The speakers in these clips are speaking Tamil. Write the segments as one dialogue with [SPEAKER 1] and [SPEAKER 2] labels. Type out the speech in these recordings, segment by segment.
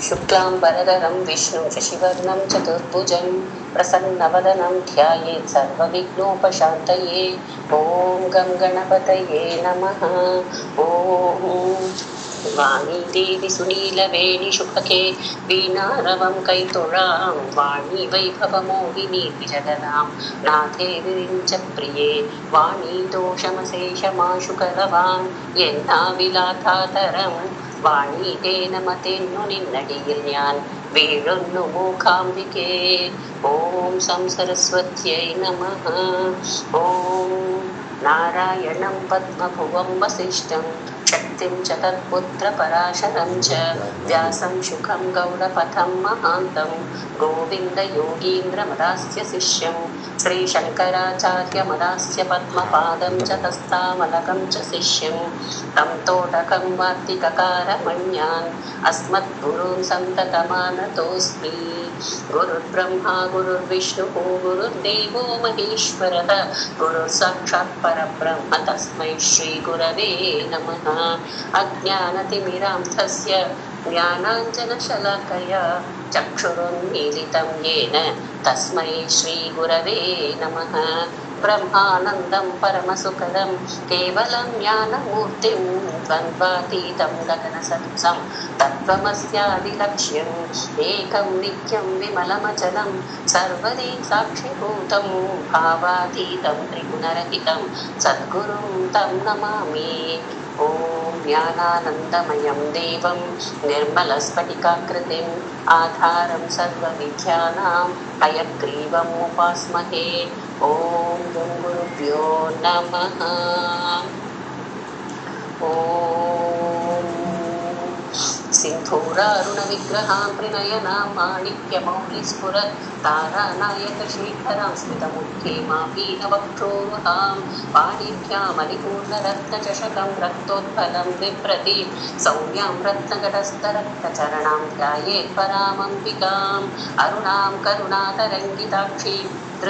[SPEAKER 1] शुक्लाम्बरधरं विष्णुं शशिवर्णं चतुर्भुजं प्रसन्नवदनं ध्यायेत् सर्वविघ्नोपशान्तये ॐ गं गणपतये नमः ॐ வாணி தேவி சுநீலவேணி சுபகே வீணாரவம் கைத்தொழாம் வாணி வைபவமோகினி விஜகதாம் நாதே விரிஞ்ச பிரியே வாணி தோஷமசேஷமாசுகரவான் എന്നാവിലാഥാതരം വാണി തേനമതെന്നു നിന്നടിയിൽ ഞാൻ വീഴുന്നു മൂകാംബികേ ഓം സംസരസ്വത്यै നമഃ ഓം നാരായണം പത്മഭുവം വസിഷ്ഠം शक्तिं च तत्पुत्रपराशरं च व्यासं शुकं गौडपथं महान्तं गोविन्दयोगीन्द्रमदास्य शिष्यं श्रीशङ्कराचार्यमदास्य पद्मपादं च तस्तामलकं च शिष्यं तं तोटकं वार्तिककारमण्यान् अस्मद्गुरून् सन्ततमानतोऽस्मि गुरुर्ब्रह्मा गुरुर्विष्णुः गुरुर्देवो महेश्वरः गुरुर्साक्षात् परब्रह्म तस्मै श्रीगुरवे नमः अज्ञानतिमिरान्धस्य ज्ञानाञ्जनशलाकया चक्षुरुन्मीलितं येन तस्मै श्रीगुरवे नमः ब्रह्मानन्दं परमसुखदं केवलं ज्ञानमूर्तिं द्वन्द्वातीतं गगनसत्सं तत्त्वमस्यादिलक्ष्यम् एकं नित्यं विमलमचलं सर्वदे साक्षिभूतं भावातीतं त्रिगुणरहितं सद्गुरुं तं नमामि ॐ ज्ञानानन्दमयं देवं निर्मलस्फटिकाकृतिम् आधारं सर्वविद्यानां हयग्रीवम् उपास्महे ॐ गुरुभ्यो नमः ॐ सिन्धूरारुणविग्रहां प्रणयनां माणिक्यमौलिस्फुरत् तारानायकशेखरां स्मितमुख्येमापीनवक्षोरुहां पाणिभ्यामलिपूर्णरत्नचषकं रक्तोत्पलं बिभ्रति सौम्यां रत्नगटस्थरक्तचरणां ध्यायेत् परामम्बिकाम् अरुणां करुणातरङ्गिताक्षीं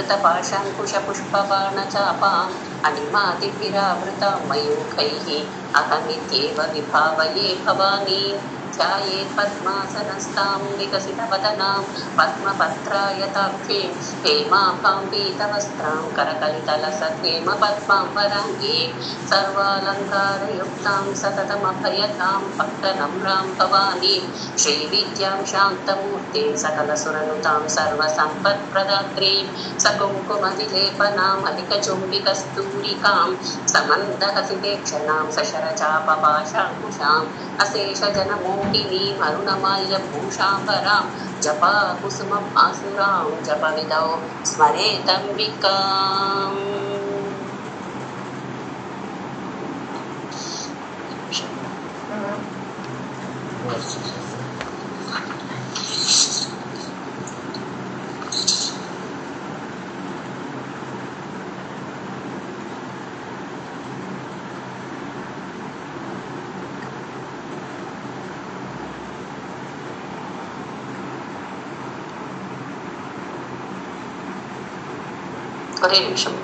[SPEAKER 1] धृतपाशाङ्कुशपुष्पबाणचापाम् अनिमादिभिरावृतां मयूखैः अहमित्येव विभावये भवानी ध्यायेत् पद्मासनस्तां विकसितवदनां पद्मपत्रायताक्षीं हेमाभां पीतवस्त्रां करकलितलसहेम पद्मां वराङ्गी सर्वालङ्कारयुक्तां सततमभयतां भक्तनम्रां भवानी श्रीविद्यां शान्तमूर्तिं सकलसुरनुतां सर्वसम्पत्प्रदात्रीं सकुङ्कुमविलेपनामलिकचुम्बिकस्तूरिकां समन्दहसितेक्षणां सशरचापपाशाङ्कुशाम् अशेषजनमोहिनीम् अरुणमाल्यभूषाम्बरां जपा कुसुमम् आसुरां जपविदौ स्मरेतम्बिकाम् ஒரே நிமிஷம்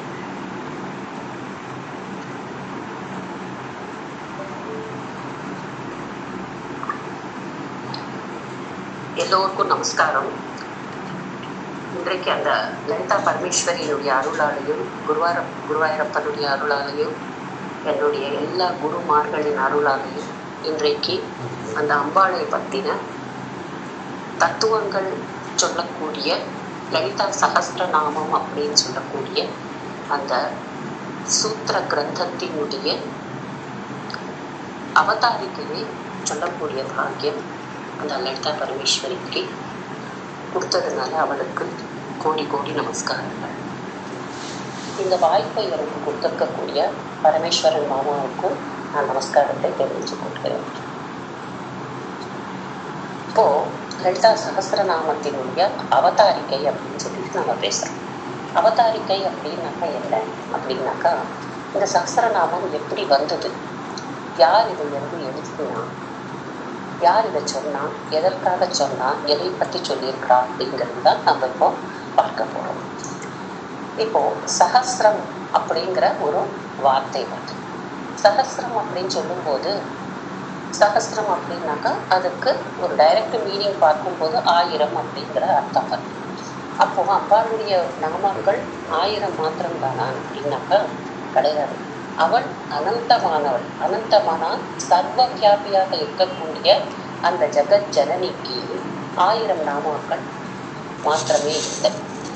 [SPEAKER 1] எல்லோருக்கும் நமஸ்காரம் இன்றைக்கு அந்த லலிதா பரமேஸ்வரியினுடைய அருளாலையும் குருவார குருவாயூரப்பனுடைய அருளாலையும் என்னுடைய எல்லா குருமார்களின் அருளாலையும் இன்றைக்கு அந்த அம்பாளை பற்றின தத்துவங்கள் சொல்லக்கூடிய லலிதா சகஸ்ரநாமம் அப்படின்னு சொல்லக்கூடிய அந்த சூத்திர கிரந்தத்தினுடைய அவதாரிக்கையை சொல்லக்கூடிய பாக்கியம் அந்த லலிதா பரமேஸ்வரிக்கு கொடுத்ததுனால அவளுக்கு கோடி கோடி நமஸ்காரங்கள் இந்த வாய்ப்பை எனக்கு கொடுத்திருக்கக்கூடிய பரமேஸ்வரன் மாமாவுக்கும் நான் நமஸ்காரத்தை தெரிவித்துக் கொள்கிறேன் இப்போ லலிதா சகசிரநாமத்தினுடைய அவதாரிக்கை அப்படின்னு சொல்லிட்டு நம்ம பேசுகிறோம் அவதாரிக்கை அப்படின்னாக்கா என்ன அப்படின்னாக்கா இந்த சகசிரநாமம் எப்படி வந்தது யார் இதை வந்து எழுதினா யார் இதை சொன்னா எதற்காக சொன்னா எதை பற்றி சொல்லியிருக்கா அப்படிங்கிறது தான் நம்ம இப்போ பார்க்க போகிறோம் இப்போ சஹஸ்ரம் அப்படிங்கிற ஒரு வார்த்தை வருது சஹஸ்ரம் அப்படின்னு சொல்லும்போது சகஸ்திரம் அப்படின்னாக்கா அதுக்கு ஒரு டைரக்ட் மீனிங் பார்க்கும்போது ஆயிரம் அப்படிங்கிற அர்த்தம் வரும் அப்போ அம்பாளுடைய நாமங்கள் ஆயிரம் மாத்திரம் தானா அப்படின்னாக்கா கிடையாது அவள் அனந்தமானவள் அனந்தமானா சர்வ வியாபியாக இருக்கக்கூடிய அந்த ஜெகத் ஜனனிக்கு ஆயிரம் நாமாக்கள் மாத்திரமே இல்லை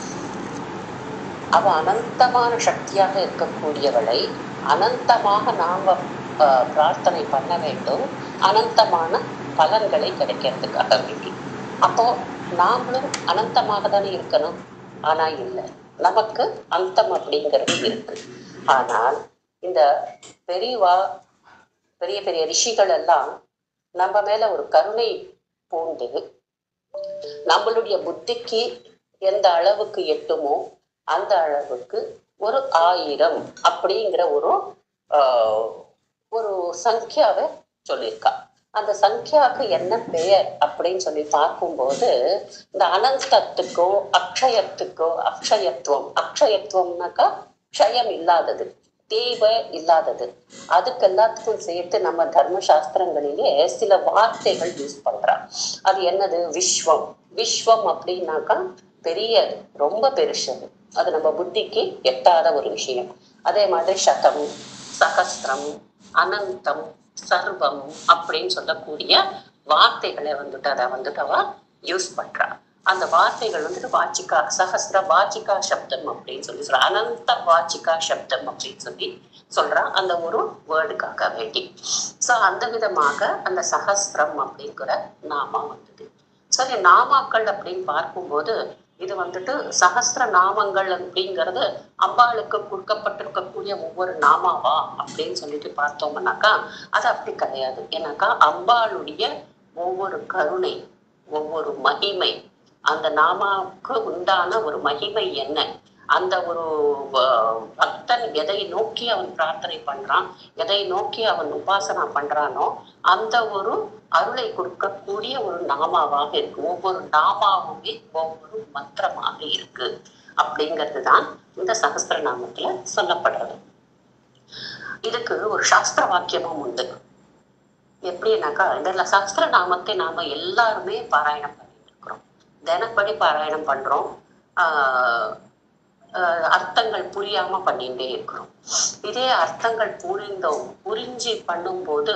[SPEAKER 1] அவ அனந்தமான சக்தியாக இருக்கக்கூடியவளை அனந்தமாக நாம ஆஹ், பிரார்த்தனை பண்ண வேண்டும் அனந்தமான பலன்களை கிடைக்கிறதுக்காக வேண்டி அப்போ நாமளும் அனந்தமாக தானே இருக்கணும் ஆனா இல்லை நமக்கு அந்தம் அப்படிங்கிறது இருக்கு ஆனால் இந்த பெரியவா பெரிய பெரிய ரிஷிகள் எல்லாம் நம்ம மேல ஒரு கருணை பூண்டு நம்மளுடைய புத்திக்கு எந்த அளவுக்கு எட்டுமோ அந்த அளவுக்கு ஒரு ஆயிரம் அப்படிங்கிற ஒரு ஆஹ், ஒரு சங்கியாவை சொல்லியிருக்கா அந்த சங்கியாவுக்கு என்ன பெயர் அப்படின்னு சொல்லி பார்க்கும்போது இந்த அனந்தத்துக்கோ அக்ஷயத்துக்கோ அக்ஷயத்துவம் அக்ஷயத்துவம்னாக்கா க்ஷயம் இல்லாதது தேவை இல்லாதது அதுக்கு எல்லாத்துக்கும் சேர்த்து நம்ம தர்ம சாஸ்திரங்களிலே சில வார்த்தைகள் யூஸ் பண்றோம் அது என்னது விஸ்வம் விஸ்வம் அப்படின்னாக்கா பெரியது ரொம்ப பெருசது அது நம்ம புத்திக்கு எட்டாத ஒரு விஷயம் அதே மாதிரி சதம் சகஸ்திரம் அனந்தம் சர்வம் அப்படின்னு சொல்லக்கூடிய வார்த்தைகளை வந்துட்டு அதை வந்துட்டு அவ யூஸ் பண்றா அந்த வார்த்தைகள் வந்துட்டு வாச்சிகா சஹஸ்ர வாச்சிகா சப்தம் அப்படின்னு சொல்லி சொல்றா அனந்த வாச்சிகா சப்தம் அப்படின்னு சொல்லி சொல்றா அந்த ஒரு வேர்டுக்காக வேண்டி சோ அந்த விதமாக அந்த சஹஸ்ரம் அப்படிங்கிற நாமா வந்தது சரி நாமாக்கள் அப்படின்னு பார்க்கும்போது இது வந்துட்டு சஹஸ்ர நாமங்கள் அப்படிங்கிறது அம்பாளுக்கு கொடுக்கப்பட்டிருக்கக்கூடிய ஒவ்வொரு நாமாவா அப்படின்னு சொல்லிட்டு பார்த்தோம்னாக்கா அது அப்படி கிடையாது ஏன்னாக்கா அம்பாளுடைய ஒவ்வொரு கருணை ஒவ்வொரு மகிமை அந்த நாமாவுக்கு உண்டான ஒரு மகிமை என்ன அந்த ஒரு வ- பக்தன் எதை நோக்கி அவன் பிரார்த்தனை பண்றான் எதை நோக்கி அவன் உபாசனா பண்றானோ அந்த ஒரு அருளை கொடுக்கக்கூடிய ஒரு நாமாவாக இருக்கு ஒவ்வொரு நாமாவுமே ஒவ்வொரு மந்திரமாக இருக்கு அப்படிங்கிறது தான் இந்த சகஸ்திர நாமத்துல சொல்லப்படுறது இதுக்கு ஒரு சாஸ்திர வாக்கியமும் உண்டு எப்படின்னாக்கா இந்த சகஸ்திர நாமத்தை நாம எல்லாருமே பாராயணம் பண்ணிட்டு இருக்கிறோம் தினப்படி பாராயணம் பண்றோம் ஆஹ் ஆஹ் அர்த்தங்கள் புரியாம பண்ணிட்டே இருக்கிறோம் இதே அர்த்தங்கள் புரிந்தோம் புரிஞ்சு பண்ணும்போது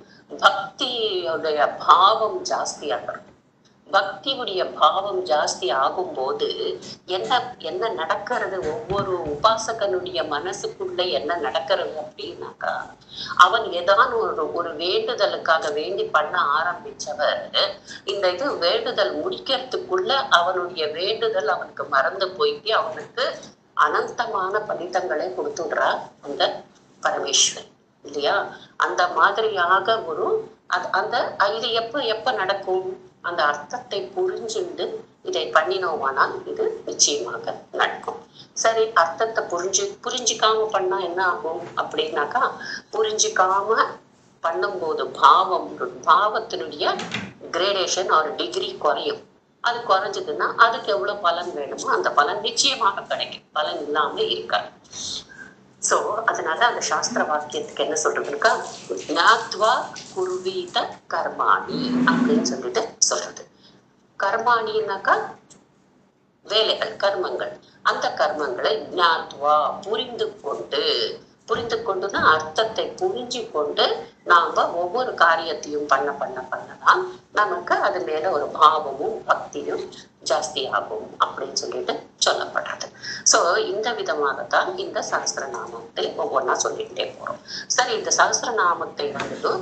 [SPEAKER 1] பக்தியுடைய பாவம் ஜாஸ்தியாகிறது பக்தியுடைய பாவம் ஜாஸ்தி ஆகும்போது என்ன என்ன நடக்கிறது ஒவ்வொரு உபாசகனுடைய மனசுக்குள்ள என்ன நடக்கிறது அப்படின்னாக்கா அவன் ஏதாவது ஒரு ஒரு வேண்டுதலுக்காக வேண்டி பண்ண ஆரம்பிச்சவர் இந்த இது வேண்டுதல் முடிக்கிறதுக்குள்ள அவனுடைய வேண்டுதல் அவனுக்கு மறந்து போயிட்டு அவனுக்கு அனந்தமான பலிதங்களை கொடுத்துடுறா அந்த பரமேஸ்வரன் இல்லையா அந்த மாதிரியாக ஒரு அது அந்த இது எப்ப எப்ப நடக்கும் அந்த அர்த்தத்தை புரிஞ்சுண்டு இதை பண்ணினோமானால் இது நிச்சயமாக நடக்கும் சரி அர்த்தத்தை புரிஞ்சு புரிஞ்சுக்காம பண்ணா என்ன ஆகும் அப்படின்னாக்கா புரிஞ்சுக்காம பண்ணும்போது பாவம் பாவத்தினுடைய கிரேடேஷன் ஒரு டிகிரி குறையும் அது குறைஞ்சதுன்னா அதுக்கு எவ்வளவு பலன் வேணுமோ அந்த பலன் நிச்சயமாக கிடைக்கும் பலன் இல்லாம இருக்காது சோ அதனால அந்த சாஸ்திர வாக்கியத்துக்கு என்ன சொல்றதுக்கா ஞாத்வா குருவீத கர்மாணி அப்படின்னு சொல்லிட்டு சொல்றது கர்மாணினாக்கா வேலைகள் கர்மங்கள் அந்த கர்மங்களை ஞாத்வா புரிந்து கொண்டு புரிந்து கொண்டுனா அர்த்தத்தை புரிஞ்சு கொண்டு நாம ஒவ்வொரு காரியத்தையும் பண்ண பண்ண பண்ணதான் நமக்கு அது மேல ஒரு பாவமும் பக்தியும் ஜாஸ்தி ஆகும் அப்படின்னு சொல்லிட்டு சொல்லப்படுறது சோ இந்த விதமாகத்தான் இந்த சகஸ்திரநாமத்தை ஒவ்வொன்றா சொல்லிக்கிட்டே போறோம் சரி இந்த சகஸ்திரநாமத்தை வந்துட்டு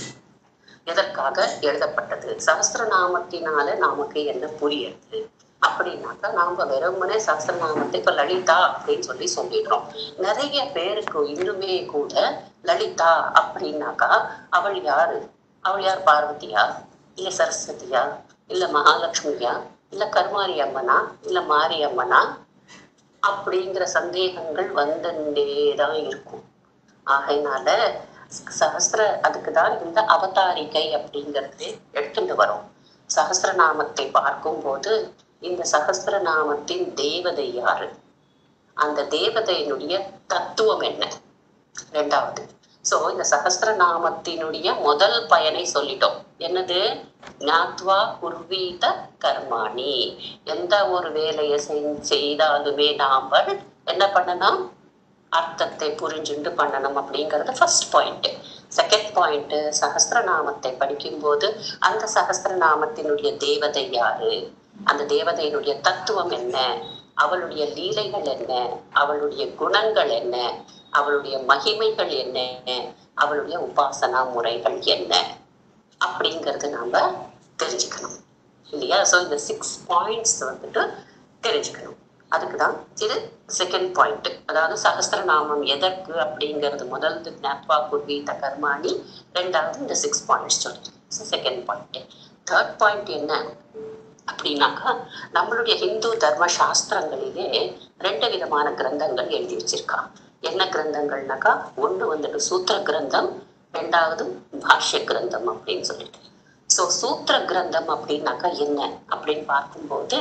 [SPEAKER 1] எதற்காக எழுதப்பட்டது சகஸ்திரநாமத்தினால நமக்கு என்ன புரியுது அப்படின்னாக்கா நாம வெறுமனே சகஸ்திரநாமத்தை இப்ப லலிதா அப்படின்னு சொல்லி சொல்லிடுறோம் நிறைய பேருக்கு இன்னுமே கூட லலிதா அப்படின்னாக்கா அவள் யாரு அவள் யார் பார்வதியா இல்ல சரஸ்வதியா இல்ல மகாலட்சுமியா இல்ல கருமாரி அம்மனா இல்ல மாரியம்மனா அப்படிங்கிற சந்தேகங்கள் வந்துட்டேதான் இருக்கும் ஆகையினால சகஸ்திர அதுக்குதான் இந்த அவதாரிகை அப்படிங்கிறது எடுத்துட்டு வரும் சகஸ்திரநாமத்தை பார்க்கும்போது இந்த சகஸ்திரநாமத்தின் தேவதை யாரு அந்த தேவதையினுடைய தத்துவம் என்ன ரெண்டாவது சோ இந்த சகஸ்திரநாமத்தினுடைய முதல் பயனை சொல்லிட்டோம் என்னது ஞாத்வா குர்வீத கர்மாணி எந்த ஒரு வேலையை செய்- செய்தாலுமே நாம என்ன பண்ணணும் அர்த்தத்தை புரிஞ்சுண்டு பண்ணணும் அப்படிங்கிறது ஃபர்ஸ்ட் பாயிண்ட் செகண்ட் பாயிண்ட் சகஸ்திரநாமத்தை படிக்கும்போது அந்த சகஸ்திரநாமத்தினுடைய தேவதை யாரு அந்த தேவதையினுடைய தத்துவம் என்ன அவளுடைய லீலைகள் என்ன அவளுடைய குணங்கள் என்ன அவளுடைய மகிமைகள் என்ன அவளுடைய உபாசனா முறைகள் என்ன அப்படிங்கறது நாம தெரிஞ்சுக்கணும் இல்லையா ஸோ இந்த சிக்ஸ் பாயிண்ட்ஸ் வந்துட்டு தெரிஞ்சுக்கணும் அதுக்கு தான் இது செகண்ட் பாயிண்ட் அதாவது சகஸ்திரநாமம் எதற்கு அப்படிங்கிறது முதல்து ஞாத்வா குர்வீத கர்மாணி ரெண்டாவது இந்த சிக்ஸ் பாயிண்ட்ஸ் சொல்லி செகண்ட் பாயிண்ட் தேர்ட் பாயிண்ட் என்ன அப்படின்னாக்கா நம்மளுடைய ஹிந்து தர்ம சாஸ்திரங்களிலே ரெண்டு விதமான கிரந்தங்கள் எழுதி வச்சிருக்கான் என்ன கிரந்தங்கள்னாக்கா ஒண்ணு வந்துட்டு சூத்திர கிரந்தம் ரெண்டாவது பாஷ்ய கிரந்தம் அப்படின்னு சொல்லிட்டு சோ சூத்திர கிரந்தம் அப்படின்னாக்கா என்ன அப்படின்னு பார்க்கும்போது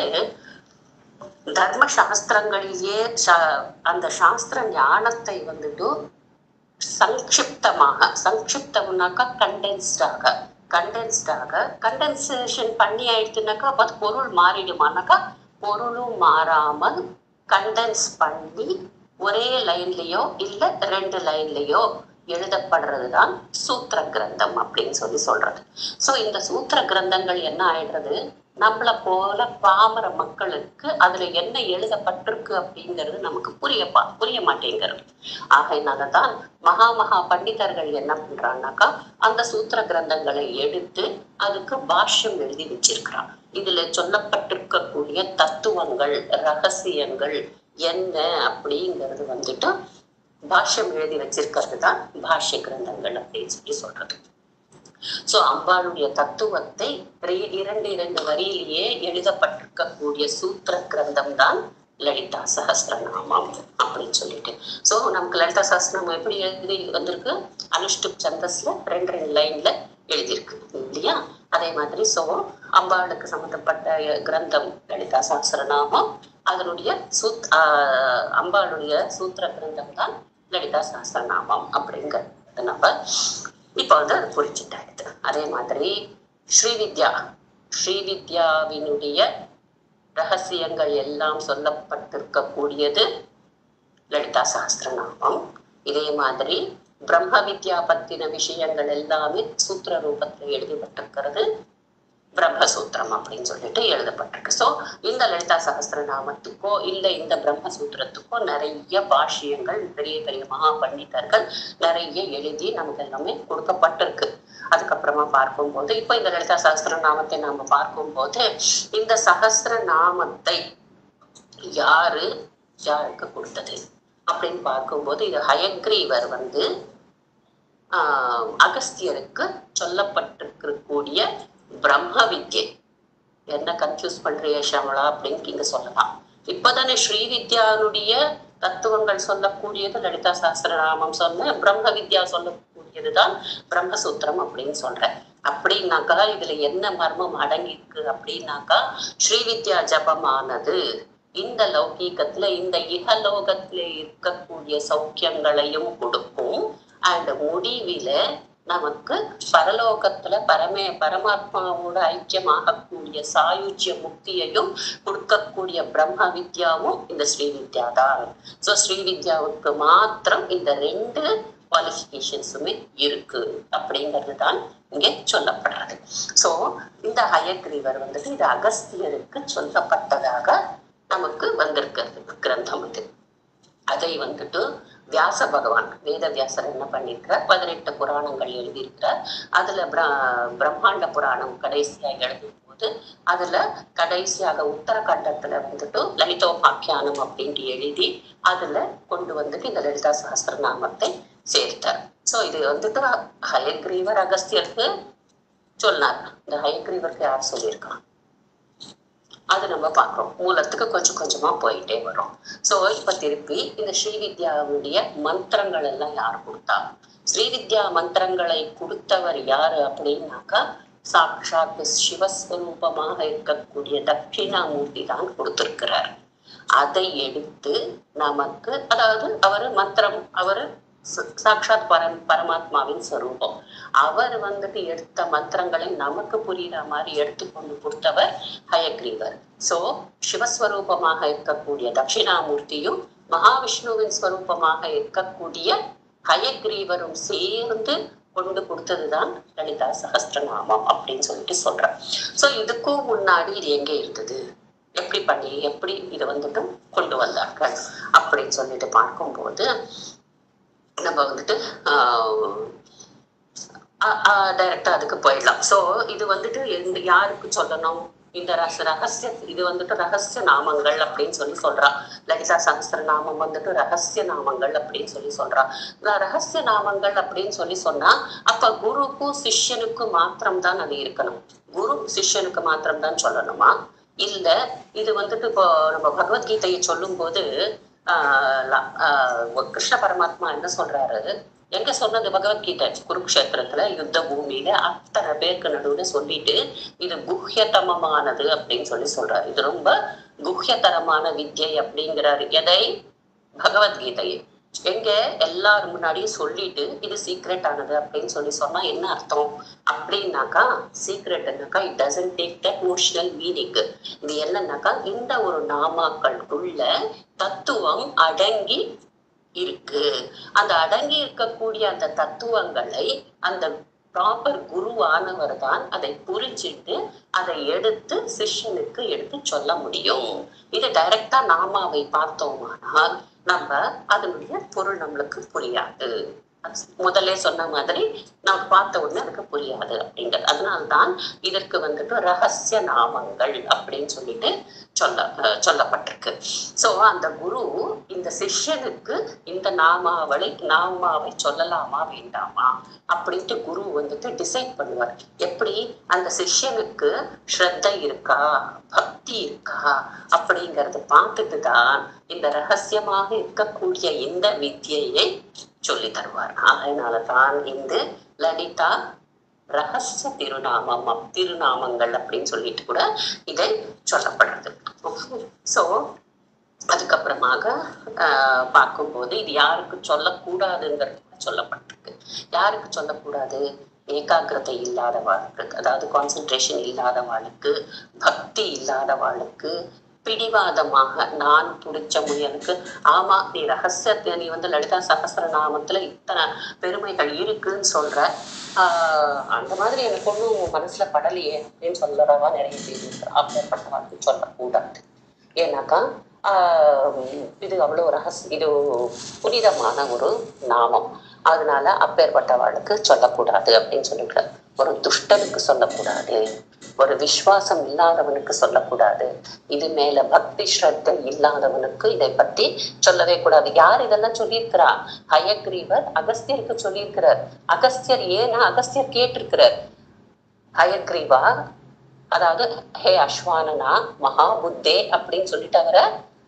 [SPEAKER 1] தர்ம சாஸ்திரங்களிலேயே சா- அந்த சாஸ்திர ஞானத்தை வந்துட்டு சங்கிப்தமாக சங்கிப்தம்னாக்கா கண்டென்ஸ்டாக கண்டென்ஸ்டாக கண்டென்சேஷன் பண்ணி ஆயிடுச்சுனாக்கா அப்ப அது பொருள் மாறிடுமானாக்கா பொருளும் மாறாமல் கண்டென்ஸ் பண்ணி ஒரே லைன்லயோ இல்ல ரெண்டு லைன்லயோ எழுதப்படுறது தான் சூத்திர கிரந்தம் அப்படின்னு சொல்லி சொல்றது சோ இந்த சூத்திர கிரந்தங்கள் என்ன ஆயிடுறது நம்மள போல பாமர மக்களுக்கு அதுல என்ன எழுதப்பட்டிருக்கு அப்படிங்கிறது நமக்கு புரியப்பா புரிய மாட்டேங்கிறது ஆகையினாலதான் மகா மகா பண்டிதர்கள் என்ன பண்றாங்கனாக்கா அந்த சூத்திர கிரந்தங்களை எடுத்து அதுக்கு பாஷ்யம் எழுதி வச்சிருக்கிறான் இதுல சொல்லப்பட்டிருக்கக்கூடிய தத்துவங்கள் ரகசியங்கள் என்ன அப்படிங்கிறது வந்துட்டு பாஷ்யம் எழுதி வச்சிருக்கிறது தான் பாஷ்ய கிரந்தங்கள் அப்படின்னு சொல்லி சொல்றது சோ அம்பாளுடைய தத்துவத்தை இர- இரண்டு இரண்டு வரியிலேயே எழுதப்பட்டிருக்கக்கூடிய சூத்திர கிரந்தம் தான் லலிதா சஹஸ்ரநாமம் அப்படின்னு சொல்லிட்டு சோ நமக்கு லலிதா சஹஸ்ரநாமம் எப்படி எழுதி வந்திருக்கு அனுஷ்டுப் சந்தஸ்ல ரெண்டு ரெண்டு லைன்ல எழுதியிருக்கு இல்லையா அதே மாதிரி சோ அம்பாளுக்கு சம்பந்தப்பட்ட கிரந்தம் லலிதா சஹஸ்ரநாமம் அதனுடைய சூத் ஆஹ் அம்பாளுடைய சூத்திர கிரந்தம் தான் லலிதா சஹஸ்ரநாமம் அப்படிங்கிறது நம்ம இப்போ வந்து அது புரிஞ்சுட்டாயிடுது அதே மாதிரி ஸ்ரீவித்யா ஸ்ரீவித்யாவினுடைய ரகசியங்கள் எல்லாம் சொல்லப்பட்டிருக்கக்கூடியது லலிதா சாஸ்திரநாமம் இதே மாதிரி பிரம்ம வித்யா பத்தின விஷயங்கள் எல்லாமே சூத்திர ரூபத்துல எழுதப்பட்டிருக்கிறது பிரம்மசூத்திரம் அப்படின்னு சொல்லிட்டு எழுதப்பட்டிருக்கு சோ இந்த லலிதா சகஸ்திரநாமத்துக்கோ இல்ல இந்த பிரம்மசூத்திரத்துக்கோ நிறைய பாஷ்யங்கள் பெரிய பெரிய மகா பண்டிதர்கள் நிறைய எழுதி நமக்கு எல்லாமே கொடுக்கப்பட்டிருக்கு அதுக்கப்புறமா பார்க்கும்போது இப்போ இந்த லலிதா சகஸ்திரநாமத்தை நாம பார்க்கும்போது இந்த சகஸ்திரநாமத்தை யாரு யாருக்கு கொடுத்தது அப்படின்னு பார்க்கும்போது இது ஹயக்ரீவர் வந்து ஆஹ் அகஸ்தியருக்கு சொல்லப்பட்டிருக்கக்கூடிய பிரம்ம வித்யை என்ன கன்ஃபியூஸ் பண்றிய ஷமலா அப்படின்னு இங்க சொல்லலாம் இப்பதானே ஸ்ரீவித்யானுடைய தத்துவங்கள் சொல்லக்கூடியது லலிதா சாஸ்திரநாமம் சொன்ன பிரம்ம வித்யா சொல்லக்கூடியதுதான் பிரம்மசூத்திரம் அப்படின்னு சொல்றேன் அப்படின்னாக்கா இதுல என்ன மர்மம் அடங்கி இருக்கு அப்படின்னாக்கா ஸ்ரீவித்யா ஜபமானது இந்த லௌகீகத்துல இந்த இகலோகத்துல இருக்கக்கூடிய சௌக்கியங்களையும் கொடுக்கும் அண்ட் முடிவில நமக்கு பரலோகத்துல பரமே பரமாத்மாவோட ஐக்கியமாகக்கூடிய சாயுஜ்ய முக்தியையும் கொடுக்கக்கூடிய பிரம்ம வித்யாவும் இந்த ஸ்ரீவித்யா தான் ஸோ ஸ்ரீவித்யாவுக்கு மாத்திரம் இந்த ரெண்டு குவாலிஃபிகேஷன்ஸுமே இருக்கு அப்படிங்கிறது தான் இங்கே சொல்லப்படுறது ஸோ இந்த ஹயக்ரீவர் வந்துட்டு இது அகஸ்தியருக்கு சொல்லப்பட்டதாக நமக்கு வந்திருக்கிறது கிரந்தம் இது அதை வந்துட்டு வியாச பகவான் வேத வியாசர் என்ன பண்ணியிருக்கிறார் பதினெட்டு புராணங்கள் எழுதியிருக்கிறார் அதுல பிர- பிரம்மாண்ட புராணம் கடைசியா எழுதும் போது அதுல கடைசியாக உத்தரகண்டத்துல வந்துட்டு லலிதோபாக்கியானம் அப்படின்ட்டு எழுதி அதுல கொண்டு வந்துட்டு இந்த லலிதா சஹஸ்ரநாமத்தை சேர்த்தார் சோ இது வந்துட்டு ஹயக்ரீவர் அகஸ்தியருக்கு சொன்னார் இந்த ஹயக்ரீவருக்கு யார் சொல்லியிருக்கான் அது நம்ம பார்க்கிறோம் மூலத்துக்கு கொஞ்சம் கொஞ்சமா போயிட்டே வரும் சோ இப்ப திருப்பி இந்த ஸ்ரீவித்யாவுடைய மந்திரங்கள் எல்லாம் யார் கொடுத்தா ஸ்ரீவித்யா மந்திரங்களை கொடுத்தவர் யாரு அப்படின்னாக்கா சாட்சாத் சிவஸ்வரூபமாக இருக்கக்கூடிய தட்சிணாமூர்த்தி தான் கொடுத்திருக்கிறார் அதை எடுத்து நமக்கு அதாவது அவரு மந்திரம் அவரு ச- சாக்ஷாத் பரம் பரமாத்மாவின் ஸ்வரூபம் அவர் வந்துட்டு எடுத்த மந்திரங்களை நமக்கு புரியுற மாதிரி எடுத்து கொண்டு கொடுத்தவர் ஹயக்ரீவர் சோ சிவஸ்வரூபமாக இருக்கக்கூடிய தட்சிணாமூர்த்தியும் மகாவிஷ்ணுவின் ஸ்வரூபமாக இருக்கக்கூடிய ஹயக்ரீவரும் சேர்ந்து கொண்டு கொடுத்ததுதான் லலிதா சகஸ்ரநாமம் அப்படின்னு சொல்லிட்டு சொல்றேன் சோ இதுக்கும் முன்னாடி இது எங்க இருந்தது எப்படி பண்ணி எப்படி இதை வந்துட்டு கொண்டு வந்தார்கள் அப்படின்னு சொல்லிட்டு பார்க்கும்போது நம்ம வந்துட்டு டைரக்டா அதுக்கு போயிடலாம் சோ இது வந்துட்டு எந்த யாருக்கு சொல்லணும் இந்த ரச ரகசிய இது வந்துட்டு ரகசிய நாமங்கள் அப்படின்னு சொல்லி சொல்றா லலிதா சகஸ்திர நாமம் வந்துட்டு ரகசிய நாமங்கள் அப்படின்னு சொல்லி சொல்றா இந்த ரகசிய நாமங்கள் அப்படின்னு சொல்லி சொன்னா அப்ப குருக்கும் சிஷ்யனுக்கும் மாத்திரம் தான் அது இருக்கணும் குரு சிஷ்யனுக்கு மாத்திரம் தான் சொல்லணுமா இல்ல இது வந்துட்டு இப்போ நம்ம பகவத்கீதையை சொல்லும் போது ஆஹ் ல- ஆஹ் கிருஷ்ண பரமாத்மா என்ன சொல்றாரு எங்க சொன்னது பகவத்கீதை குருக்ஷேத்திரத்துல யுத்த பூமியில அத்தனை பேருக்கு நடுவுல சொல்லிட்டு இது குஹ்யதமமானது அப்படின்னு சொல்லி சொல்றாரு இது ரொம்ப குஹ்யதரமான வித்யை அப்படிங்கிறாரு எதை பகவத்கீதையை எங்க எல்லாரும் முன்னாடியும் சொல்லிட்டு இது சீக்ரெட் ஆனது அப்படின்னு சொல்லி சொன்னா என்ன அர்த்தம் அப்படின்னாக்கா சீக்ரெட்னாக்கா it doesn't take that notional meaning இது என்னன்னாக்கா இந்த ஒரு நாமாக்களுக்குள்ள தத்துவம் அடங்கி இருக்கு அந்த அடங்கி இருக்கக்கூடிய அந்த தத்துவங்களை அந்த ப்ராப்பர் குருவானவர் தான் அதை புரிஞ்சிட்டு அதை எடுத்து சிஷ்யனுக்கு எடுத்து சொல்ல முடியும் இது டைரக்டா நாமாவை பார்த்தோமானால் நம்ம அதனுடைய பொருள் நம்மளுக்கு புரியாது முதல்ல சொன்ன மாதிரி நம்ம பார்த்த உடனே அதுக்கு புரியாது அப்படிங்கிறது அதனால்தான் இதற்கு வந்துட்டு ரகசிய நாமங்கள் அப்படின்னு சொல்லிட்டு சொல்ல அஹ் சொல்லப்பட்டிருக்கு சோ அந்த குரு இந்த சிஷ்யனுக்கு இந்த நாமாவளை நாமாவை சொல்லலாமா வேண்டாமா அப்படின்ட்டு குரு வந்துட்டு டிசைட் பண்ணுவார் எப்படி அந்த சிஷ்யனுக்கு ஸ்ரத்தை இருக்கா பக்தி இருக்கா அப்படிங்கறத பார்த்துட்டு தான் இந்த ரகசியமாக இருக்கக்கூடிய இந்த வித்தியையை சொல்லி தருவார் அதனால தான் இந்த லலிதா ரகசிய திருநாமம் அப்- திருநாமங்கள் அப்படின்னு சொல்லிட்டு கூட இதை சொல்லப்படுறது சோ அதுக்கப்புறமாக ஆஹ் பார்க்கும்போது இது யாருக்கு சொல்லக்கூடாதுங்கிறது கூட சொல்லப்பட்டிருக்கு யாருக்கு சொல்லக்கூடாது ஏகாகிரதை இல்லாதவாளுக்கு அதாவது கான்சென்ட்ரேஷன் இல்லாதவாளுக்கு பக்தி இல்லாதவாளுக்கு பிடிவாதமாக நான் துடிச்ச முயலுக்கு ஆமா நீ ரகசியத்தை நீ வந்து லலிதா சகஸ்ர நாமத்துல இத்தனை பெருமைகள் இருக்குன்னு சொல்ற ஆஹ் அந்த மாதிரி எனக்கு ஒண்ணும் உன் மனசுல படலையே அப்படின்னு சொல்றவா நிறைய பேர் இருக்கிறா அப்பேற்பட்டவாளுக்கு சொல்லக்கூடாது ஏன்னாக்கா ஆஹ் இது அவ்வளவு ரகசிய இது புனிதமான ஒரு நாமம் அதனால அப்பேற்பட்டவாளுக்கு சொல்லக்கூடாது அப்படின்னு சொல்லிட்டு ஒரு துஷ்டனுக்கு சொல்லக்கூடாது ஒரு விசுவாசம் இல்லாதவனுக்கு சொல்லக்கூடாது இது மேல பக்தி ஸ்ரத்தை இல்லாதவனுக்கு இதை பத்தி சொல்லவே கூடாது யார் இதெல்லாம் சொல்லியிருக்கிறா ஹயக்ரீவர் அகஸ்தியருக்கு சொல்லியிருக்கிறார் அகஸ்தியர் ஏன்னா அகஸ்தியர் கேட்டிருக்கிறார் ஹயக்ரீவா அதாவது ஹே அஸ்வானனா மகாபுத்தே அப்படின்னு சொல்லிட்டு அவரை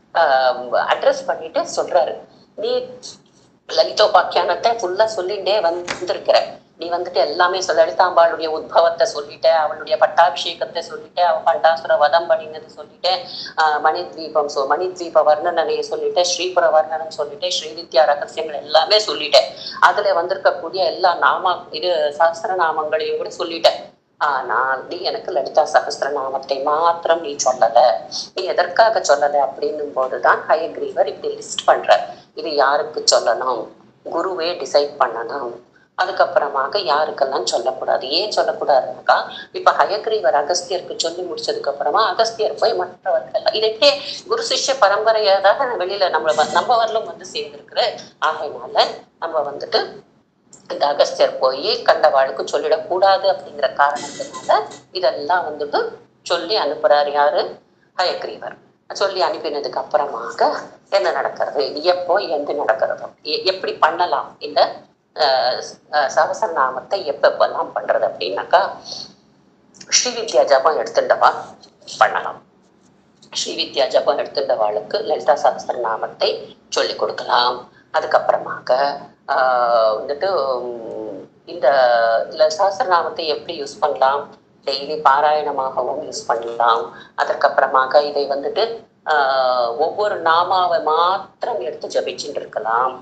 [SPEAKER 1] அட்ரஸ் பண்ணிட்டு சொல்றாரு நீ லலிதோபாக்கியானத்தை ஃபுல்லா சொல்லிட்டே வந்திருக்கிற நீ வந்துட்டு எல்லாமே சொல்ல லலிதாம்பாளுடைய உத்பவத்தை சொல்லிட்ட அவளுடைய பட்டாபிஷேகத்தை சொல்லிட்ட அவ பண்டாசுர வதம் பண்ணினது சொல்லிட்ட ஆஹ் மணித்வீபம் சொ மணித்வீப வர்ணனையை சொல்லிட்ட ஸ்ரீபுர வர்ணனம் சொல்லிட்ட ஸ்ரீவித்யா ரகசியங்கள் எல்லாமே சொல்லிட்டேன் அதுல வந்திருக்கக்கூடிய எல்லா நாம இது சாஸ்திர நாமங்களையும் கூட சொல்லிட்டேன் ஆனால் நீ எனக்கு லலிதா சகஸ்திர நாமத்தை மாத்திரம் நீ சொல்லல நீ எதற்காக சொல்லல அப்படின்னும் போதுதான் ஹயக்ரீவர் இப்படி லிஸ்ட் பண்ற இது யாருக்கு சொல்லணும் குருவே டிசைட் பண்ணணும் அதுக்கப்புறமாக யாருக்கெல்லாம் சொல்லக்கூடாது ஏன் சொல்லக்கூடாதுனாக்கா இப்ப ஹயக்ரீவர் அகஸ்தியருக்கு சொல்லி முடிச்சதுக்கு அப்புறமா அகஸ்தியர் போய் மற்றவர்கள் இது எப்படியே குரு சிஷ்ய பரம்பரையாக வெளியில நம்மள நம்ம வரலும் வந்து சேர்ந்திருக்கிற ஆகையினால நம்ம வந்துட்டு இந்த அகஸ்தியர் போய் கண்டவாளுக்கு சொல்லிடக்கூடாது அப்படிங்கிற காரணத்தினால இதெல்லாம் வந்துட்டு சொல்லி அனுப்புறாரு யாரு ஹயக்ரீவர் சொல்லி அனுப்பினதுக்கு அப்புறமாக என்ன நடக்கிறது எப்போ எந்த நடக்கிறதோ எ- எப்படி பண்ணலாம் இந்த ஆஹ் ஆஹ் சகசர நாமத்தை எப்பெப்பெல்லாம் பண்றது அப்படின்னாக்கா ஸ்ரீவித்யா ஜபம் எடுத்துட்டவா பண்ணலாம் ஸ்ரீவித்யா ஜபம் எடுத்துட்டவாளுக்கு லலிதா சகஸ்திர நாமத்தை சொல்லிக் கொடுக்கலாம் அதுக்கப்புறமாக ஆஹ் வந்துட்டு உம், இந்த இதுல சகஸ்ரநாமத்தை எப்படி யூஸ் பண்ணலாம் டெய்லி பாராயணமாகவும் யூஸ் பண்ணலாம் அதற்கப்புறமாக இதை வந்துட்டு ஆஹ் ஒவ்வொரு நாமாவை மாத்திரம் எடுத்து ஜபிச்சுட்டு இருக்கலாம்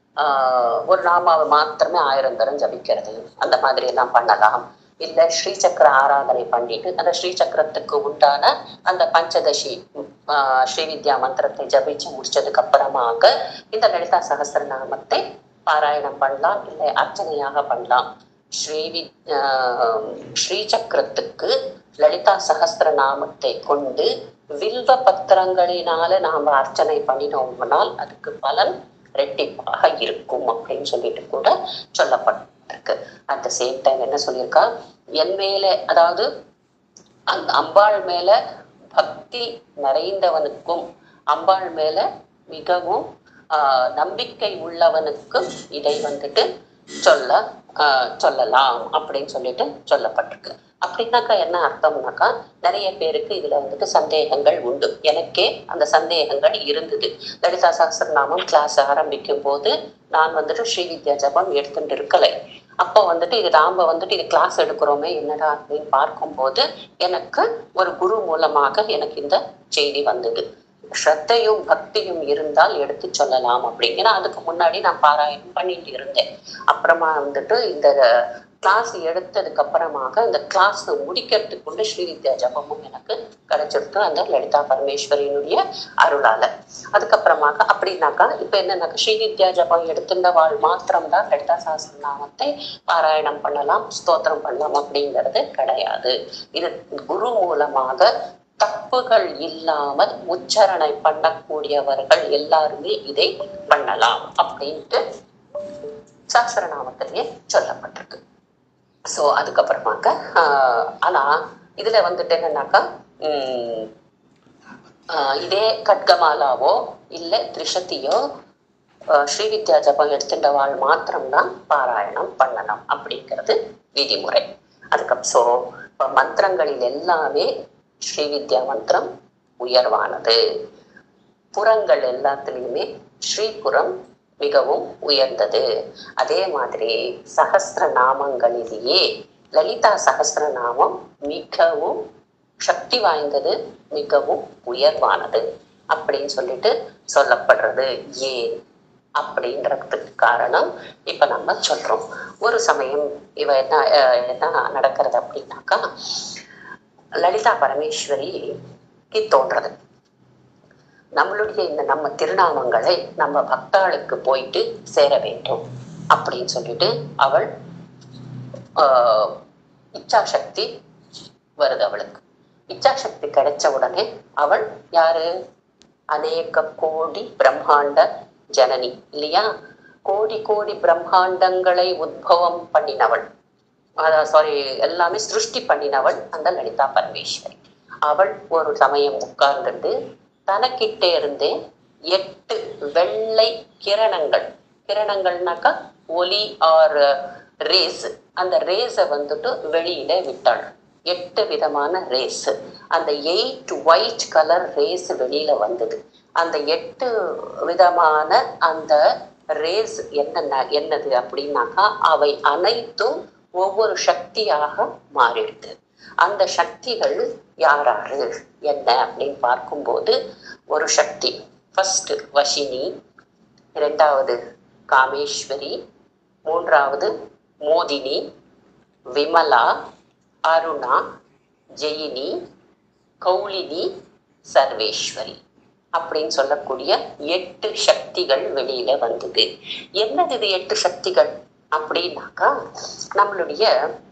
[SPEAKER 1] ஆஹ் ஒரு நாமாவை மாத்திரமே ஆயிரம் தரம் ஜபிக்கிறது அந்த மாதிரி எல்லாம் பண்ணலாம் இல்ல ஸ்ரீசக்கர ஆராதனை பண்ணிட்டு அந்த ஸ்ரீசக்கரத்துக்கு உண்டான அந்த பஞ்சதசி ஆஹ் ஸ்ரீவித்யா மந்திரத்தை ஜபிச்சு முடிச்சதுக்கு அப்புறமாக இந்த லலிதா சகஸ்ரநாமத்தை பாராயணம் பண்ணலாம் இல்லை அர்ச்சனையாக பண்ணலாம் ஸ்ரீவி ஆஹ் ஸ்ரீசக்கரத்துக்கு லலிதா சகஸ்ரநாமத்தை கொண்டு வில்வ பத்திரங்களினால நாம அர்ச்சனை பண்ணினோம்னால் அதுக்கு பலன் ரெட்டிப்பாக இருக்கும் அப்படின்னு சொல்லிட்டு கூட சொல்லப்பட்டிருக்கு அட் த சேம் டைம் என்ன சொல்லியிருக்கா என் மேல அதாவது அந்த அம்பாள் மேல பக்தி நிறைந்தவனுக்கும் அம்பாள் மேல மிகவும் ஆஹ் நம்பிக்கை உள்ளவனுக்கும் இதை வந்துட்டு சொல்ல ஆஹ் சொல்லலாம் அப்படின்னு சொல்லிட்டு சொல்லப்பட்டிருக்கு அப்படின்னாக்கா என்ன அர்த்தம்னாக்கா நிறைய பேருக்கு இதுல வந்துட்டு சந்தேகங்கள் உண்டு எனக்கே அந்த சந்தேகங்கள் இருந்தது லலிதா சஹஸ்ரநாமம் கிளாஸ் ஆரம்பிக்கும் போது நான் வந்துட்டு ஸ்ரீவித்யா ஜபம் எடுத்துட்டு இருக்கலை அப்போ வந்துட்டு இது நாம வந்துட்டு இது கிளாஸ் எடுக்கிறோமே என்னடா அப்படின்னு பார்க்கும்போது எனக்கு ஒரு குரு மூலமாக எனக்கு இந்த செய்தி வந்தது ஸ்ரத்தையும் பக்தியும் இருந்தால் எடுத்து சொல்லலாம் அப்படின்னு ஏன்னா அதுக்கு முன்னாடி நான் பாராயணம் பண்ணிட்டு இருந்தேன் அப்புறமா வந்துட்டு இந்த கிளாஸ் எடுத்ததுக்கு அப்புறமாக இந்த கிளாஸ் முடிக்கிறதுக்குள்ள ஸ்ரீவித்யா ஜபமும் எனக்கு கிடைச்சிருக்கு அந்த லலிதா பரமேஸ்வரியினுடைய அருளால அதுக்கப்புறமாக அப்படின்னாக்கா இப்ப என்னன்னாக்கா ஸ்ரீவித்யா ஜபம் எடுத்துட்ட வாழ் மாத்திரம்தான் லலிதா சாஸ்திரநாமத்தை பாராயணம் பண்ணலாம் ஸ்தோத்திரம் பண்ணலாம் அப்படிங்கிறது கிடையாது இது குரு மூலமாக தப்புகள் இல்லாமல் உச்சரணை பண்ணக்கூடியவர்கள் எல்லாருமே இதை பண்ணலாம் அப்படின்ட்டு சாஸ்திரநாமத்திலேயே சொல்லப்பட்டிருக்கு ஸோ அதுக்கப்புறமாக்க ஆஹ் ஆனா இதுல வந்துட்டு என்னன்னாக்கா உம் ஆஹ் இதே கட்கமாலாவோ இல்ல திரிஷத்தியோ ஆஹ் ஸ்ரீவித்யா ஜபம் எடுத்துட்ட வாழ் மாத்திரம்தான் பாராயணம் பண்ணணும் அப்படிங்கிறது விதிமுறை அதுக்கப்புறம் ஸோ இப்போ மந்திரங்களில் எல்லாமே ஸ்ரீவித்யா மந்திரம் உயர்வானது புறங்கள் எல்லாத்துலேயுமே ஸ்ரீபுரம் மிகவும் உயர்ந்தது அதே மாதிரி சகஸ்ர நாமங்களிலேயே லலிதா சகஸ்ரநாமம் மிகவும் சக்தி வாய்ந்தது மிகவும் உயர்வானது அப்படின்னு சொல்லிட்டு சொல்லப்படுறது ஏன் அப்படின்றதுக்கு காரணம் இப்ப நம்ம சொல்றோம் ஒரு சமயம் இவ என்ன அஹ், என்ன நடக்கிறது அப்படின்னாக்கா லலிதா பரமேஸ்வரிக்கு தோன்றது நம்மளுடைய இந்த நம்ம திருநாமங்களை நம்ம பக்தாளுக்கு போயிட்டு சேர வேண்டும் அப்படின்னு சொல்லிட்டு அவள் ஆஹ், இச்சாசக்தி வருது அவளுக்கு இச்சாசக்தி கிடைச்ச உடனே அவள் யாரு அநேக கோடி பிரம்மாண்ட ஜனனி இல்லையா கோடி கோடி பிரம்மாண்டங்களை உத்பவம் பண்ணினவள் சாரி எல்லாமே சிருஷ்டி பண்ணினவள் அந்த லலிதா பரமேஸ்வரி அவள் ஒரு சமயம் உட்கார்ந்துட்டு தனக்கிட்டே இருந்தே எட்டு வெள்ளை கிரணங்கள் கிரணங்கள்னாக்கா ஒலி ஆர் ரேஸ் அந்த ரேஸை வந்துட்டு வெளியில விட்டாள் எட்டு விதமான ரேஸ் அந்த எயிட் ஒயிட் கலர் ரேஸ் வெளியில வந்தது அந்த எட்டு விதமான அந்த ரேஸ் என்னென்ன என்னது அப்படின்னாக்கா அவை அனைத்தும் ஒவ்வொரு சக்தியாக மாறிடுது அந்த சக்திகள் யாராரு என்ன அப்படின்னு பார்க்கும்போது ஒரு சக்தி ஃபர்ஸ்ட் வஷினி இரண்டாவது காமேஸ்வரி மூன்றாவது மோதினி விமலா அருணா ஜெயினி கௌலினி சர்வேஸ்வரி அப்படின்னு சொல்லக்கூடிய எட்டு சக்திகள் வெளியில வந்தது என்னது இது எட்டு சக்திகள் அப்படின்னாக்கா நம்மளுடைய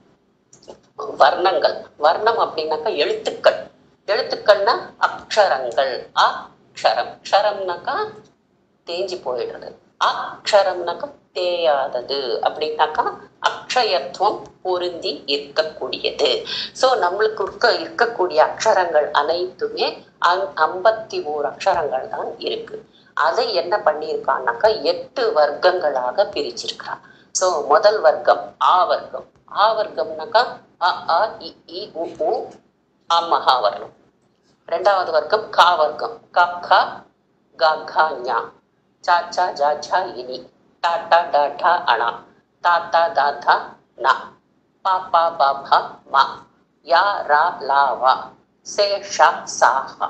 [SPEAKER 1] வர்ணங்கள் வர்ணம் அப்படின்னாக்கா எழுத்துக்கள் எழுத்துக்கள்னா அக்ஷரங்கள் அக்ஷரம் க்ஷரம்னாக்கா தேஞ்சு போயிடுறது அக்ஷரம்னாக்கா தேயாதது அப்படின்னாக்கா அக்ஷயத்துவம் பொருந்தி இருக்கக்கூடியது ஸோ நம்மளுக்கு இருக்க இருக்கக்கூடிய அக்ஷரங்கள் அனைத்துமே அங் ஐம்பத்தி ஓர் அக்ஷரங்கள் தான் இருக்கு அதை என்ன பண்ணியிருக்கான்னாக்கா எட்டு வர்க்கங்களாக பிரிச்சிருக்கிறான் ஸோ முதல் வர்க்கம் ஆ வர்க்கம் ஆ வர்க்கம்னாக்கா அ ஆ இ இ உ உ அம்மஹா வரணும் ரெண்டாவது வர்க்கம் கா வர்க்கம் க கா கா கா ஞா சா சா ஜா ஜா இனி டா டா டா டா அணா தா தா தா தா நா பா பா பா பா மா யா ரா லா வா சே ஷா சா ஹா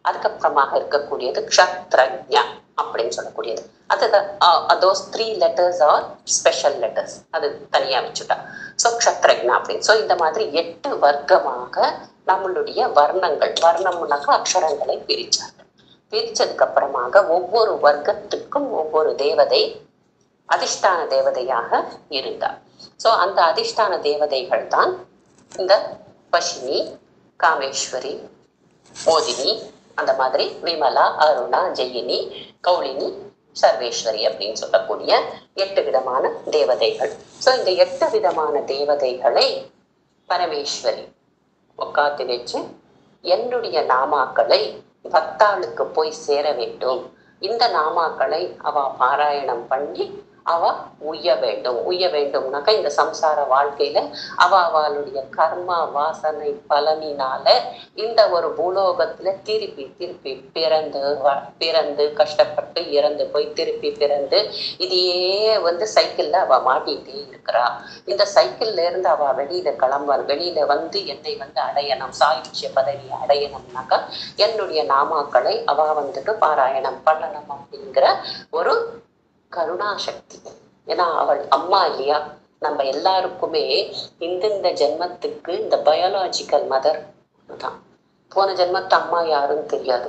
[SPEAKER 1] அதுக்கப்புறமாக இருக்கக்கூடியது க்ஷத்ரஜா அப்படின்னு சொல்லக்கூடியது அதுதான் those three letters are special letters அது தனியா வச்சுட்டா ஸோ க்ஷத்ரஜா அப்படின்னு ஸோ இந்த மாதிரி எட்டு வர்க்கமாக நம்மளுடைய வர்ணங்கள் வர்ணம்னாக்கா அக்ஷரங்களை பிரிச்சாங்க பிரிச்சதுக்கு அப்புறமாக ஒவ்வொரு வர்க்கத்துக்கும் ஒவ்வொரு தேவதை அதிஷ்டான தேவதையாக இருந்தார் ஸோ அந்த அதிஷ்டான தேவதைகள் தான் இந்த பஷினி காமேஸ்வரி மோதினி அந்த மாதிரி விமலா அருணா ஜெயினி கௌலினி சர்வேஸ்வரி அப்படின்னு சொல்லக்கூடிய எட்டு விதமான தேவதைகள் ஸோ இந்த எட்டு விதமான தேவதைகளை பரமேஸ்வரி உட்காந்து வச்சு என்னுடைய நாமாக்களை பக்தாளுக்கு போய் சேர வேண்டும் இந்த நாமாக்களை அவ பாராயணம் பண்ணி அவ உய்ய வேண்டும் உய்ய வேண்டும்னாக்கா இந்த சம்சார வாழ்க்கையில அவ அவளுடைய கர்மா வாசனை பலனினால இந்த ஒரு பூலோகத்துல திருப்பி திருப்பி பிறந்து வ- பிறந்து கஷ்டப்பட்டு இறந்து போய் திருப்பி பிறந்து இதையே வந்து சைக்கிள்ல அவ மாட்டிகிட்டே இருக்கிறா இந்த சைக்கிள்ல இருந்து அவ வெளியில கிளம்ப வெளியில வந்து என்னை வந்து அடையணும் சாயுட்சிய பதவியை அடையணும்னாக்கா என்னுடைய நாமாக்களை அவ வந்துட்டு பாராயணம் பண்ணணும் அப்படிங்கிற ஒரு கருணாசக்தி ஏன்னா அவள் அம்மா இல்லையா நம்ம எல்லாருக்குமே இந்தந்த ஜென்மத்துக்கு இந்த பயாலாஜிக்கல் மதர் தான் போன ஜென்மத்து அம்மா யாருன்னு தெரியாது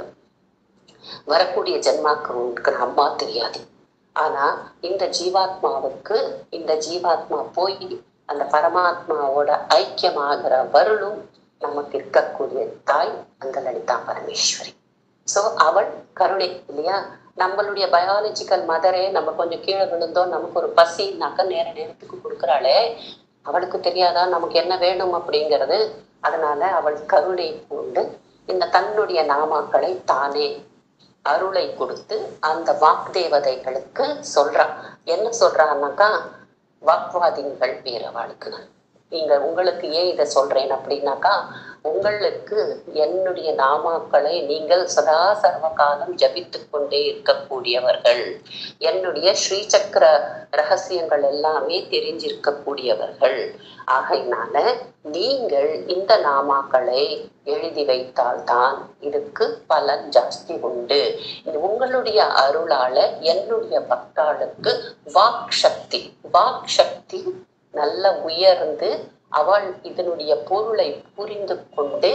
[SPEAKER 1] வரக்கூடிய ஜென்மாக்கு இருக்கிற அம்மா தெரியாது ஆனா இந்த ஜீவாத்மாவுக்கு இந்த ஜீவாத்மா போய் அந்த பரமாத்மாவோட ஐக்கியமாகிற வருளும் நமக்கு இருக்கக்கூடிய தாய் அந்த லலிதா பரமேஸ்வரி சோ அவள் கருணை இல்லையா நம்மளுடைய பயாலஜிக்கல் மதரே நம்ம கொஞ்சம் கீழே விழுந்தோம் நமக்கு ஒரு பசினாக்க நேர நேரத்துக்கு கொடுக்குறாளே அவளுக்கு தெரியாதா நமக்கு என்ன வேணும் அப்படிங்கிறது அதனால அவள் கருணை கொண்டு இந்த தன்னுடைய நாமாக்களை தானே அருளை கொடுத்து அந்த வாக்தேவதைகளுக்கு சொல்றா என்ன சொல்றான்னாக்கா வாக்வாதிகள் பேர் அவளுக்கு நீங்க உங்களுக்கு ஏன் இதை சொல்றேன் அப்படின்னாக்கா உங்களுக்கு என்னுடைய நாமாக்களை நீங்கள் சதா சர்வ காலம் ஜபித்துக் கொண்டே இருக்கக்கூடியவர்கள் என்னுடைய ஸ்ரீசக்கர ரகசியங்கள் எல்லாமே தெரிஞ்சிருக்கக்கூடியவர்கள் ஆகையினால நீங்கள் இந்த நாமாக்களை எழுதி வைத்தால்தான் இதுக்கு பலன் ஜாஸ்தி உண்டு இது உங்களுடைய அருளால என்னுடைய பக்தாளுக்கு வாக் சக்தி வாக் சக்தி நல்ல உயர்ந்து அவள் இதனுடைய பொருளை புரிந்து கொண்டு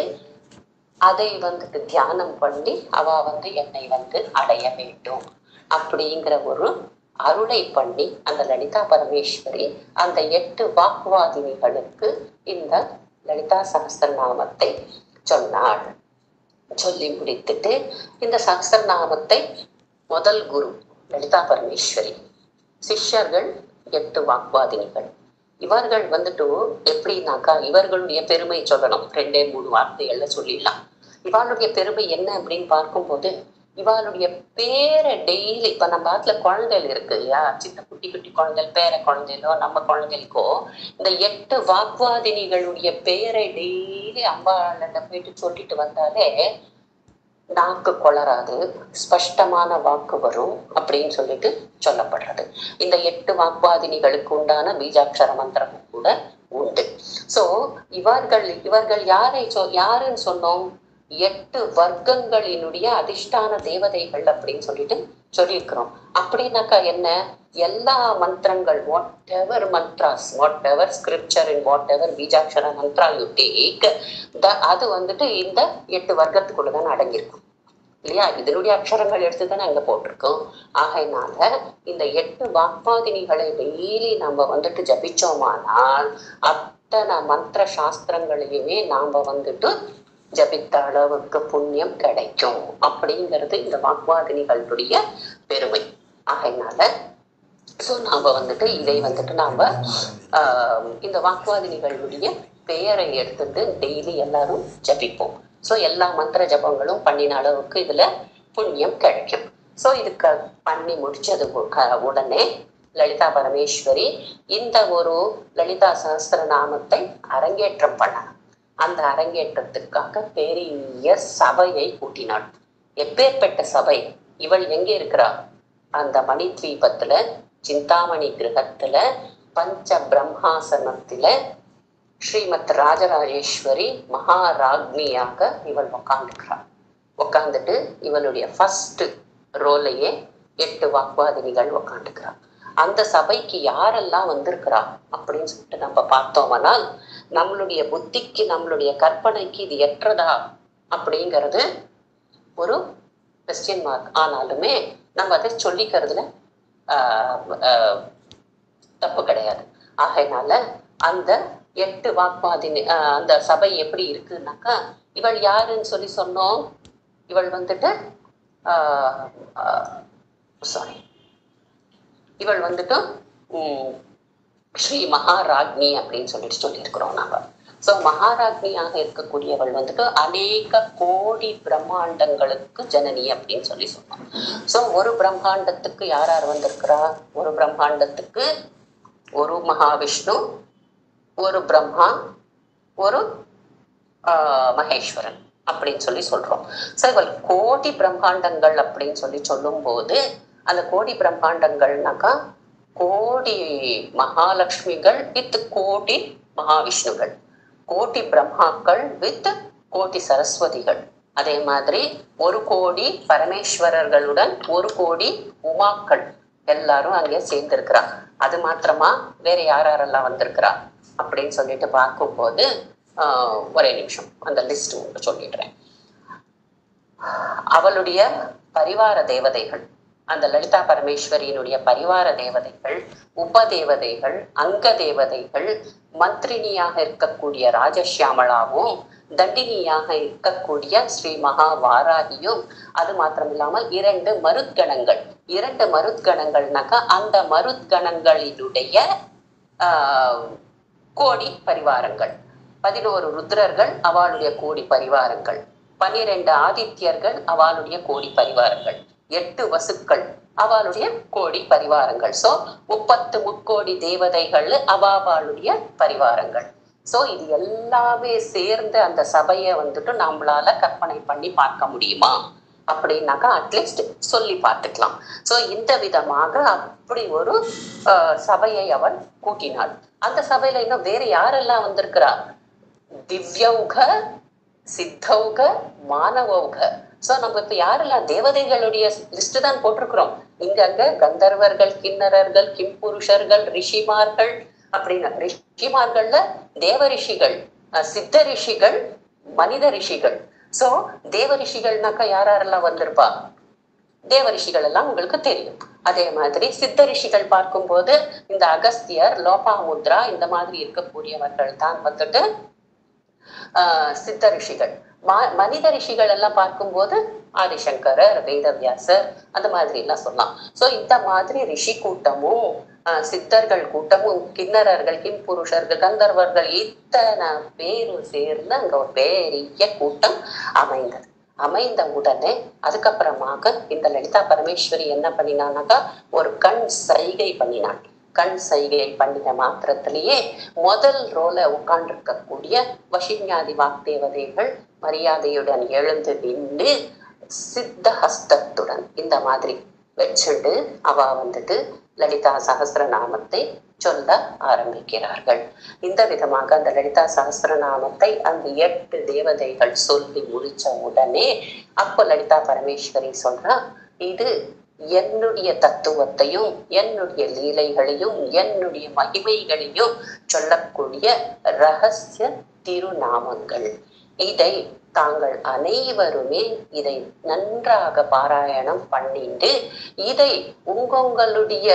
[SPEAKER 1] அதை வந்துட்டு தியானம் பண்ணி அவ வந்து என்னை வந்து அடைய வேண்டும் அப்படிங்கிற ஒரு அருளை பண்ணி அந்த லலிதா பரமேஸ்வரி அந்த எட்டு வாக்குவாதினிகளுக்கு இந்த லலிதா சகஸ்திரநாமத்தை சொன்னாள் சொல்லி முடித்துட்டு இந்த சகஸ்திரநாமத்தை முதல் குரு லலிதா பரமேஸ்வரி சிஷ்யர்கள் எட்டு வாக்வாதினிகள் இவர்கள் வந்துட்டு எப்படின்னாக்கா இவர்களுடைய பெருமை சொல்லணும் ரெண்டே மூணு வார்த்தைகள்ல சொல்லிடலாம் இவளுடைய பெருமை என்ன அப்படின்னு பார்க்கும்போது இவளுடைய பேரை டெய்லி இப்ப நம்ம ஆத்துல குழந்தைகள் இருக்கு இல்லையா சின்ன குட்டி குட்டி குழந்தைகள் பேர குழந்தைகளோ நம்ம குழந்தைகளுக்கோ இந்த எட்டு வாக்வாதினிகளுடைய பெயரை டெய்லி அம்பாளிட்ட போயிட்டு சொல்லிட்டு வந்தாலே நாக்கு கொளராது ஸ்பஷ்டமான வாக்கு வரும் அப்படின்னு சொல்லிட்டு சொல்லப்படுறது இந்த எட்டு வாக்வாதினிகளுக்கு உண்டான பீஜாட்சர மந்திரமும் கூட உண்டு சோ இவர்கள் இவர்கள் யாரை சொ யாருன்னு சொன்னோம் எட்டு வர்க்கங்களினுடைய அதிஷ்டான தேவதைகள் அப்படின்னு சொல்லிட்டு சொல்லியிருக்கிறோம் அப்படின்னாக்கா என்ன எல்லா மந்திரங்கள் whatever mantras whatever scripture in whatever bijakshara mantra you take அது வந்துட்டு இந்த எட்டு வர்க்கத்துக்குள்ள தான் அடங்கியிருக்கும் இல்லையா இதனுடைய அக்ஷரங்கள் எடுத்து தானே அங்க போட்டிருக்கோம் ஆகையினால இந்த எட்டு வாக்பாதினிகளை டெய்லி நம்ம வந்துட்டு ஜபிச்சோமானால் அத்தனை மந்திர சாஸ்திரங்களையுமே நாம வந்துட்டு ஜபித்த அளவுக்கு புண்ணியம் கிடைக்கும் அப்படிங்கிறது இந்த வாக்வாதினிகளுடைய பெருமை ஆகையினால ஸோ நாம வந்துட்டு இதை வந்துட்டு நாம ஆஹ், இந்த வாக்குவாதினிகளுடைய பெயரை எடுத்துட்டு டெய்லி எல்லாரும் ஜபிப்போம் ஸோ எல்லா மந்திர ஜபங்களும் பண்ணின அளவுக்கு இதுல புண்ணியம் கிடைக்கும் ஸோ இதுக்கு பண்ணி முடிச்சது உ- க- உடனே லலிதா பரமேஸ்வரி இந்த ஒரு லலிதா சஹஸ்ரநாமத்தை அரங்கேற்றம் பண்ணார் அந்த அரங்கேற்றத்துக்காக பெரிய சபையை கூட்டினாள் எப்பேற்பட்ட சபை இவள் எங்கே இருக்கிறா அந்த மணி தீபத்துல சிந்தாமணி கிரகத்துல பஞ்ச பிரம்மாசனத்துல ஸ்ரீமத் ராஜராஜேஸ்வரி மகாராக்னியாக இவள் உட்காந்துக்கிறாள் உட்காந்துட்டு இவளுடைய ஃபர்ஸ்ட் ரோலையே எட்டு வாக்குவாதினிகள் உட்காந்துக்கிறா அந்த சபைக்கு யாரெல்லாம் வந்திருக்கிறா அப்படின்னு சொல்லிட்டு நம்ம பார்த்தோம்னால் நம்மளுடைய புத்திக்கு நம்மளுடைய கற்பனைக்கு இது எற்றதா அப்படிங்கிறது ஒரு கொஸ்டின் மார்க் ஆனாலுமே நம்ம அதை சொல்லிக்கிறதுல ஆஹ், ஆஹ், தப்பு கிடையாது ஆகையினால அந்த எட்டு வாக்வாதினி ஆஹ், அந்த சபை எப்படி இருக்குன்னாக்கா இவள் யாருன்னு சொல்லி சொன்னோம் இவள் வந்துட்டு சாரி இவள் வந்துட்டு உம், ஸ்ரீ மகாராக்னி அப்படின்னு சொல்லிட்டு சொல்லியிருக்கிறோம் நாம ஸோ மகாராக்னியாக இருக்கக்கூடியவள் வந்துட்டு அநேக கோடி பிரம்மாண்டங்களுக்கு ஜனனி அப்படின்னு சொல்லி சொன்னோம் ஸோ ஒரு பிரம்மாண்டத்துக்கு யார் யார் வந்திருக்கிறா ஒரு பிரம்மாண்டத்துக்கு ஒரு மகாவிஷ்ணு ஒரு பிரம்மா ஒரு ஆஹ், மகேஸ்வரன் அப்படின்னு சொல்லி சொல்றோம் ஸோ இவள் கோடி பிரம்மாண்டங்கள் அப்படின்னு சொல்லி சொல்லும்போது அந்த கோடி பிரம்மாண்டங்கள்னாக்கா கோடி மகாலட்சுமிகள் வித் கோடி மகாவிஷ்ணுகள் கோடி பிரம்மாக்கள் வித் கோடி சரஸ்வதிகள் அதே மாதிரி ஒரு கோடி பரமேஸ்வரர்களுடன் ஒரு கோடி உமாக்கள் எல்லாரும் அங்கே சேர்ந்திருக்கிறா அது மாத்திரமா வேற யார் யாரெல்லாம் வந்திருக்கிறா அப்படின்னு சொல்லிட்டு பார்க்கும்போது ஆஹ், ஒரே நிமிஷம் அந்த லிஸ்ட் உங்களுக்கு சொல்லிடுறேன் அவளுடைய பரிவார தேவதைகள் அந்த லலிதா பரமேஸ்வரியினுடைய பரிவார தேவதைகள் உபதேவதைகள் அங்க தேவதைகள் மந்திரினியாக இருக்கக்கூடிய ராஜசியாமளாவும் தண்டினியாக இருக்கக்கூடிய ஸ்ரீ மகா வாராகியும் அது மாத்திரம் இல்லாமல் இரண்டு மருத்கணங்கள் இரண்டு மருத்கணங்கள்னாக்கா அந்த மருத்கணங்களினுடைய ஆஹ், கோடி பரிவாரங்கள் பதினோரு ருத்ரர்கள் அவளுடைய கோடி பரிவாரங்கள் பனிரெண்டு ஆதித்யர்கள் அவளுடைய கோடி பரிவாரங்கள் எட்டு வசுக்கள் அவளுடைய கோடி பரிவாரங்கள் சோ முப்பத்து முக்கோடி தேவதைகள் அவாவாளுடைய பரிவாரங்கள் சோ இது எல்லாமே சேர்ந்து அந்த சபையை வந்துட்டு நம்மளால கற்பனை பண்ணி பார்க்க முடியுமா அப்படின்னாக்கா அட்லீஸ்ட் சொல்லி பார்த்துக்கலாம் சோ இந்த விதமாக அப்படி ஒரு ஆஹ், சபையை அவன் கூட்டினாள் அந்த சபையில இன்னும் வேற யாரெல்லாம் வந்திருக்கிறா திவ்யௌக சித்தௌக மானவௌக சோ நம்ம இப்ப யாரெல்லாம் தேவதைகளுடைய லிஸ்ட் தான் போட்டிருக்கிறோம் இங்க அங்க கந்தர்வர்கள் கிண்ணறர்கள் கிம்புருஷர்கள் ரிஷிமார்கள் அப்படின்னு ரிஷிமார்கள்ல தேவ ரிஷிகள் அஹ் சித்த ரிஷிகள் மனித ரிஷிகள் சோ தேவ ரிஷிகள்னாக்கா யார் யாரெல்லாம் வந்திருப்பா தேவ ரிஷிகள் எல்லாம் உங்களுக்கு தெரியும் அதே மாதிரி சித்த ரிஷிகள் பார்க்கும்போது இந்த அகஸ்தியர் லோபாமுத்ரா இந்த மாதிரி இருக்கக்கூடியவர்கள் தான் வந்துட்டு ஆஹ் சித்த ரிஷிகள் மா- மனித ரிஷிகள் எல்லாம் பார்க்கும்போது ஆதிசங்கரர் வேதவியாசர் அந்த மாதிரி எல்லாம் சொல்லலாம் சோ இந்த மாதிரி ரிஷி கூட்டமும் ஆஹ் சித்தர்கள் கூட்டமும் கிண்ணறர்கள் கிம்புருஷர்கள் கந்தர்வர்கள் இத்தனை பேரும் சேர்ந்து அங்க ஒரு பெரிய கூட்டம் அமைந்தது அமைந்த உடனே அதுக்கப்புறமாக இந்த லலிதா பரமேஸ்வரி என்ன பண்ணினானாக்கா ஒரு கண் சைகை பண்ணினான் கண் சைகையை பண்ணின மாத்திரத்திலேயே முதல் ரோல உட்கார்ந்திருக்கக்கூடிய வசிஞாதி வாக்தேவதைகள் மரியாதையுடன் எழுந்து நின்று சித்த ஹஸ்தத்துடன் இந்த மாதிரி வச்சுட்டு அவ வந்துட்டு லலிதா சகஸ்ரநாமத்தை சொல்ல ஆரம்பிக்கிறார்கள் இந்த விதமாக அந்த லலிதா சகஸ்ரநாமத்தை அந்த எட்டு தேவதைகள் சொல்லி முடிச்ச உடனே அப்போ லலிதா பரமேஸ்வரி சொல்றா இது என்னுடைய தத்துவத்தையும் என்னுடைய லீலைகளையும் என்னுடைய மகிமைகளையும் சொல்லக்கூடிய ரகசிய திருநாமங்கள் இதை தாங்கள் அனைவருமே இதை நன்றாக பாராயணம் பண்ணிட்டு இதை உங்களுடைய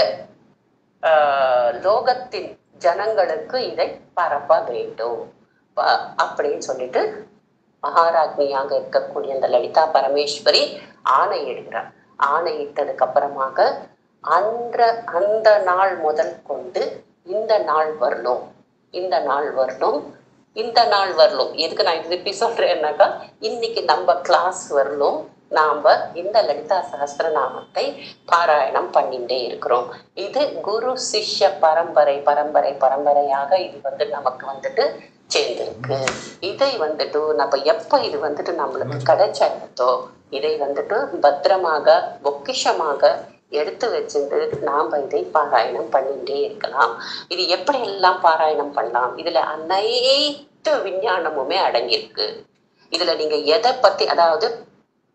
[SPEAKER 1] ஆஹ், லோகத்தின் ஜனங்களுக்கு இதை பரப்ப வேண்டும் ப- அப்படின்னு சொல்லிட்டு மகாராஜ்னியாக இருக்கக்கூடிய அந்த லலிதா பரமேஸ்வரி ஆணையிடுகிறார் ஆணையிட்டதுக்கு அப்புறமாக அன்ற அந்த நாள் முதல் கொண்டு இந்த நாள் வரலும் இந்த நாள் வரலும் இந்த நாள் வரலும் எதுக்கு நான் திருப்பி சொல்றேன்னாக்கா இன்னைக்கு நம்ம கிளாஸ் வரலும் நாம இந்த லலிதா சகஸ்ரநாமத்தை பாராயணம் பண்ணிட்டே இருக்கிறோம் இது குரு சிஷ்ய பரம்பரை பரம்பரை பரம்பரையாக இது வந்து நமக்கு வந்துட்டு சேர்ந்திருக்கு இதை வந்துட்டு நம்ம எப்ப இது வந்துட்டு நம்மளுக்கு கிடைச்சோ இதை வந்துட்டு பத்திரமாக பொக்கிஷமாக எடுத்து வச்சுட்டு நாம இதை பாராயணம் பண்ணிட்டே இருக்கலாம் இது எப்படி எல்லாம் பாராயணம் பண்ணலாம் இதுல அனைத்து விஞ்ஞானமுமே அடங்கியிருக்கு இதுல நீங்க எதை பத்தி அதாவது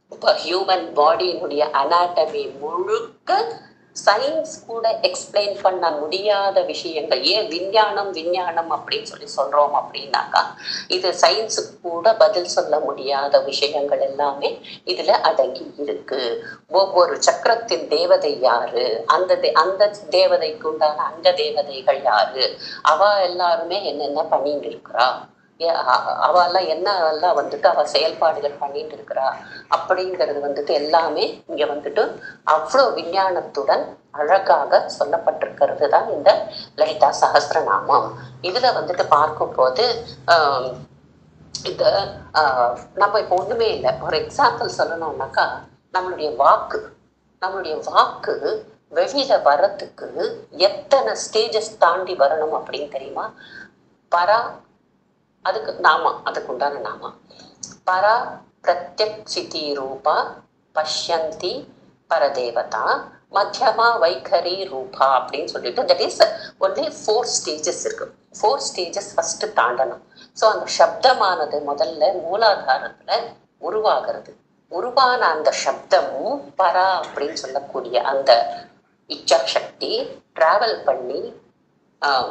[SPEAKER 1] இப்போ ஹியூமன் பாடியினுடைய அனாட்டமி முழுக்க சயின்ஸ் கூட எக்ஸ்பிளைன் பண்ண முடியாத விஷயங்கள் ஏன் விஞ்ஞானம் விஞ்ஞானம் அப்படின்னு சொல்லி சொல்றோம் அப்படின்னாக்கா இது சயின்ஸுக்கு கூட பதில் சொல்ல முடியாத விஷயங்கள் எல்லாமே இதுல அடங்கி இருக்கு ஒவ்வொரு சக்கரத்தின் தேவதை யாரு அந்த தே- அந்த தேவதைக்கு உண்டான அங்க தேவதைகள் யாரு அவ எல்லாருமே என்னென்ன பண்ணிட்டு இருக்கிறா ஏ- அ- அ- அவெல்லாம் என்ன எல்லாம் வந்துட்டு அவ செயல்பாடுகள் பண்ணிட்டு இருக்கிறா அப்படிங்கிறது வந்துட்டு எல்லாமே இங்க வந்துட்டு அவ்வளோ விஞ்ஞானத்துடன் அழகாக சொல்லப்பட்டிருக்கிறது தான் இந்த லலிதா சகஸ்ரநாமம் இதுல வந்துட்டு பார்க்கும்போது ஆம், இந்த ஆஹ், நம்ம இப்போ ஒண்ணுமே இல்லை ஒரு எக்ஸாம்பிள் சொல்லணும்னாக்கா நம்மளுடைய வாக்கு நம்மளுடைய வாக்கு வெளியில வர்றதுக்கு எத்தனை ஸ்டேஜஸ் தாண்டி வரணும் அப்படின்னு தெரியுமா பரா அதுக்கு நாமா அதுக்கு உண்டான நாமா பரா பிரத்யக்ஷிதி ரூபா பஷ்யந்தி பரதேவதா மத்தியமா வைகரி ரூபா அப்படின்னு சொல்லிட்டு that is only four stages இருக்கு ஃபோர் ஸ்டேஜஸ் ஃபர்ஸ்ட் தாண்டணும் ஸோ அந்த சப்தமானது முதல்ல மூலாதாரத்துல உருவாகிறது உருவான அந்த சப்தமும் பரா அப்படின்னு சொல்லக்கூடிய அந்த இச்சா சக்தி டிராவல் பண்ணி ஆஹ்,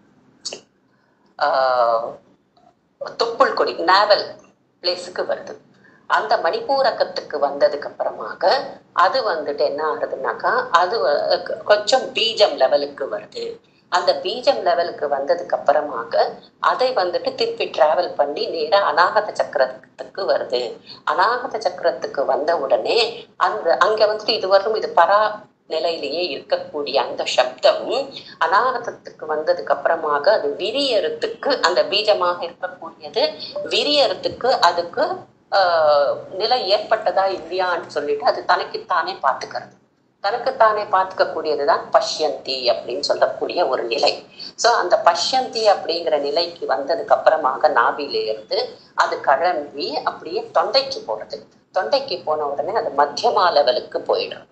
[SPEAKER 1] ஆஹ், தொப்புள் கொடி நாவல் பிளேஸுக்கு வருது அந்த மணிப்பூரகத்துக்கு வந்ததுக்கு அப்புறமாக அது வந்துட்டு என்ன ஆகுதுன்னாக்கா அது வ- கொ- கொஞ்சம் பீஜம் லெவலுக்கு வருது அந்த பீஜம் லெவலுக்கு வந்ததுக்கு அப்புறமாக அதை வந்துட்டு திருப்பி டிராவல் பண்ணி நேரா அநாகத சக்கரத்துக்கு வருது அநாகத சக்கரத்துக்கு வந்த உடனே அந்த அங்க வந்துட்டு இதுவரையும் இது பரா நிலையிலேயே இருக்கக்கூடிய அந்த சப்தம் அநாகதத்துக்கு வந்ததுக்கு அப்புறமாக அது விரியறதுக்கு அந்த பீஜமாக இருக்கக்கூடியது விரியறதுக்கு அதுக்கு ஆஹ், நிலை ஏற்பட்டதா இல்லையான்னு சொல்லிட்டு அது தனக்குத்தானே பார்த்துக்கிறது தனக்குத்தானே பார்த்துக்கக்கூடியதுதான் பஷ்யந்தி அப்படின்னு சொல்லக்கூடிய ஒரு நிலை ஸோ அந்த பஷ்யந்தி அப்படிங்கிற நிலைக்கு வந்ததுக்கு அப்புறமாக நாபில இருந்து அது கிளம்பி அப்படியே தொண்டைக்கு போறது தொண்டைக்கு போன உடனே அது மத்தியமா லெவலுக்கு போயிடும்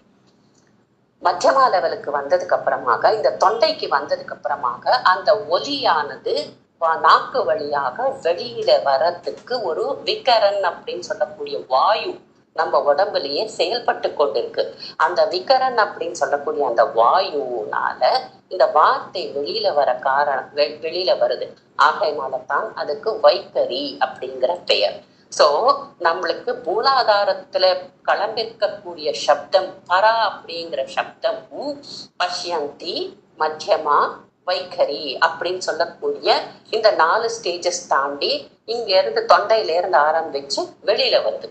[SPEAKER 1] மத்தியமா லெவலுக்கு வந்ததுக்கு அப்புறமாக இந்த தொண்டைக்கு வந்ததுக்கு அப்புறமாக அந்த ஒலியானது வா- நாக்கு வழியாக வெளியில வர்றதுக்கு ஒரு விகரன் அப்படின்னு சொல்லக்கூடிய வாயு நம்ம உடம்புலயே செயல்பட்டு கொண்டிருக்கு அந்த விகரன் அப்படின்னு சொல்லக்கூடிய அந்த வாயுனால இந்த வார்த்தை வெளியில வர காரணம் வெ- வெளியில வருது ஆகையினால தான் அதுக்கு வைக்கரி அப்படிங்கிற பெயர் சோ நம்மளுக்கு மூலாதாரத்துல கலந்திருக்கக்கூடிய சப்தம் பரா அப்படிங்கிற சப்தமும் பஷ்யந்தி மத்தியமா வைகரி அப்படின்னு சொல்லக்கூடிய இந்த நாலு ஸ்டேஜஸ் தாண்டி இங்க இருந்து தொண்டையில இருந்து ஆரம்பிச்சு வெளியில வருது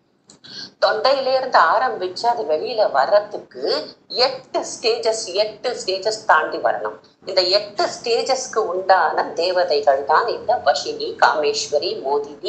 [SPEAKER 1] தொண்டையில இருந்து ஆரம்பிச்சு அது வெளியில வர்றதுக்கு எட்டு ஸ்டேஜஸ் எட்டு ஸ்டேஜஸ் தாண்டி வரணும் இந்த எட்டு ஸ்டேஜஸ்க்கு உண்டான தேவதைகள் தான் இந்த வஷினி காமேஸ்வரி மோதினி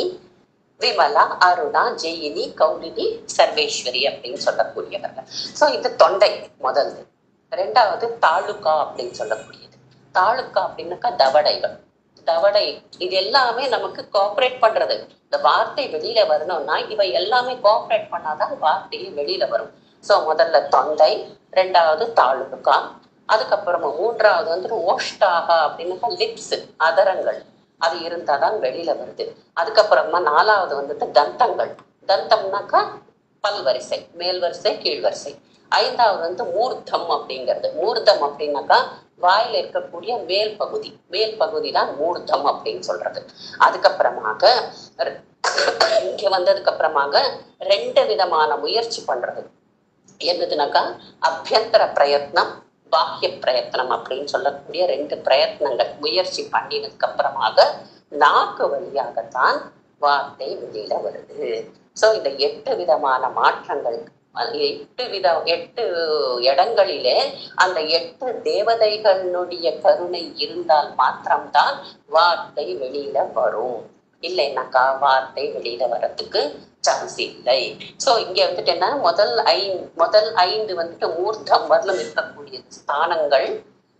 [SPEAKER 1] விமலா அருணா ஜெயினி கௌலினி சர்வேஸ்வரி அப்படின்னு சொல்லக்கூடியவர்கள் ஸோ இது தொண்டை முதல்ல ரெண்டாவது தாலுகா அப்படின்னு சொல்லக்கூடியது தாலுகா அப்படின்னாக்கா தவடைகள் தவடை இது எல்லாமே நமக்கு கோஆப்ரேட் பண்றது இந்த வார்த்தை வெளியில வரணும்னா இவை எல்லாமே கோஆப்ரேட் பண்ணாதான் வார்த்தையே வெளியில வரும் ஸோ முதல்ல தொண்டை ரெண்டாவது தாலுகா அதுக்கப்புறமா மூன்றாவது வந்துட்டு ஓஷ்டாகா அப்படின்னாக்கா லிப்ஸ் அதரங்கள் அது இருந்தாதான் வெளியில வருது அதுக்கப்புறமா நாலாவது வந்துட்டு தந்தங்கள் தந்தம்னாக்கா பல் வரிசை மேல் வரிசை கீழ் வரிசை ஐந்தாவது வந்து மூர்த்தம் அப்படிங்கிறது மூர்த்தம் அப்படின்னாக்கா வாயில இருக்கக்கூடிய மேல் பகுதி மேல் பகுதி தான் மூர்த்தம் அப்படின்னு சொல்றது அதுக்கப்புறமாக ர- இங்க வந்ததுக்கு அப்புறமாக ரெண்டு விதமான முயற்சி பண்றது என்னதுனாக்கா அபியந்தர பிரயத்னம் பாஹ்ய பிரயத்னம் அப்படின்னு சொல்லக்கூடிய ரெண்டு பிரயத்னங்கள் முயற்சி பண்ணினதுக்கு அப்புறமாக நாக்கு வழியாகத்தான் வார்த்தை வெளியில வருது சோ இந்த எட்டு விதமான மாற்றங்கள் அது எட்டு வித எட்டு இடங்களிலே அந்த எட்டு தேவதைகளுடைய கருணை இருந்தால் மாத்திரம்தான் வார்த்தை வெளியில வரும் இல்லைன்னாக்கா வார்த்தை வெளியில வர்றதுக்கு சான்ஸ் இல்லை சோ இங்க வந்துட்டு என்ன முதல் ஐந்து முதல் ஐந்து வந்துட்டு மூர்த்தம் வரலும் இருக்கக்கூடிய ஸ்தானங்கள்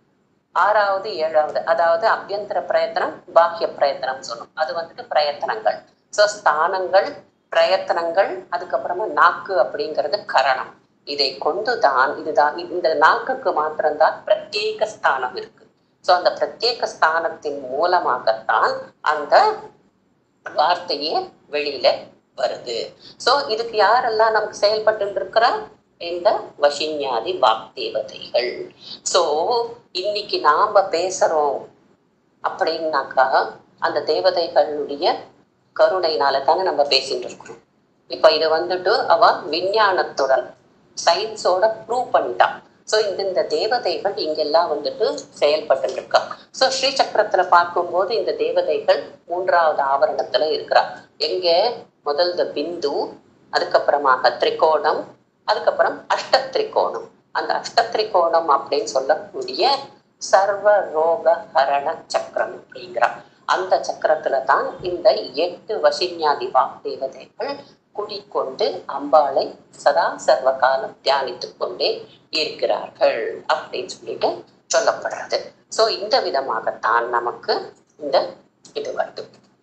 [SPEAKER 1] ஆறாவது ஏழாவது அதாவது அபியந்தர பிரயத்தனம் பாஹ்ய பிரயத்தனம் சொன்னோம் அது வந்துட்டு பிரயத்தனங்கள் சோ ஸ்தானங்கள் பிரயத்தனங்கள் அதுக்கப்புறமா நாக்கு அப்படிங்கிறது கரணம் இதை கொண்டுதான் இதுதான் இந்த நாக்குக்கு மாத்திரம்தான் பிரத்யேக ஸ்தானம் இருக்கு சோ அந்த பிரத்யேக ஸ்தானத்தின் மூலமாகத்தான் அந்த வார்த்தையே வெளியில வருது சோ இதுக்கு யாரெல்லாம் நமக்கு செயல்பட்டு இருக்கிறா இந்த வசின்யாதி வாக்தேவதைகள் சோ இன்னைக்கு நாம பேசுறோம் அப்படின்னாக்கா அந்த தேவதைகளுடைய கருணையினால தானே நம்ம பேசிட்டு இருக்கிறோம் இப்ப இது வந்துட்டு அவ விஞ்ஞானத்துடன் சயின்ஸோட ப்ரூவ் பண்ணிட்டான் ஸோ இந்த இந்த தேவதைகள் இங்கெல்லாம் வந்துட்டு செயல்பட்டு இருக்கா ஸோ ஸ்ரீ சக்கரத்துல பார்க்கும்போது இந்த தேவதைகள் மூன்றாவது ஆவரணத்துல இருக்கிறா எங்க முதல் இந்த பிந்து அதுக்கப்புறமாக திரிகோணம் அதுக்கப்புறம் அஷ்ட திரிகோணம் அந்த அஷ்ட திரிகோணம் அப்படின்னு சொல்லக்கூடிய சர்வ ரோக ஹரண சக்கரம் அப்படிங்கிறா அந்த சக்கரத்துல தான் இந்த எட்டு வசின்யாதி வாக்தேவதைகள் குடிக்கொண்டு அம்பாளை சதா சர்வ காலம் தியானித்துக் கொண்டே இருக்கிறார்கள் அப்படின்னு சொல்லிட்டு சொல்லப்படுறது சோ இந்த விதமாகத்தான் நமக்கு இந்த இது வருது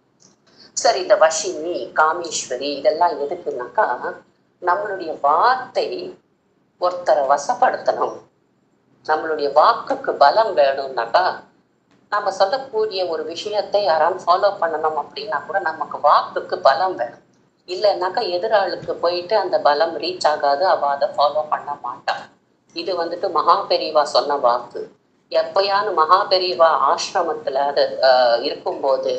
[SPEAKER 1] சரி இந்த வஷினி காமேஸ்வரி இதெல்லாம் எதுக்குனாக்கா நம்மளுடைய வார்த்தை ஒருத்தரை வசப்படுத்தணும் நம்மளுடைய வாக்குக்கு பலம் வேணும்னாக்கா நம்ம சொல்லக்கூடிய ஒரு விஷயத்தை யாராவது ஃபாலோ பண்ணணும் அப்படின்னா கூட நமக்கு வாக்குக்கு பலம் வேணும் இல்லைன்னாக்கா எதிராளுக்கு போயிட்டு அந்த பலம் ரீச் ஆகாது அவ அதை ஃபாலோ பண்ண மாட்டான் இது வந்துட்டு மகா பெரியவா சொன்ன வாக்கு எப்பயானு மகா பெரியவா ஆசிரமத்துல அது ஆஹ், இருக்கும்போது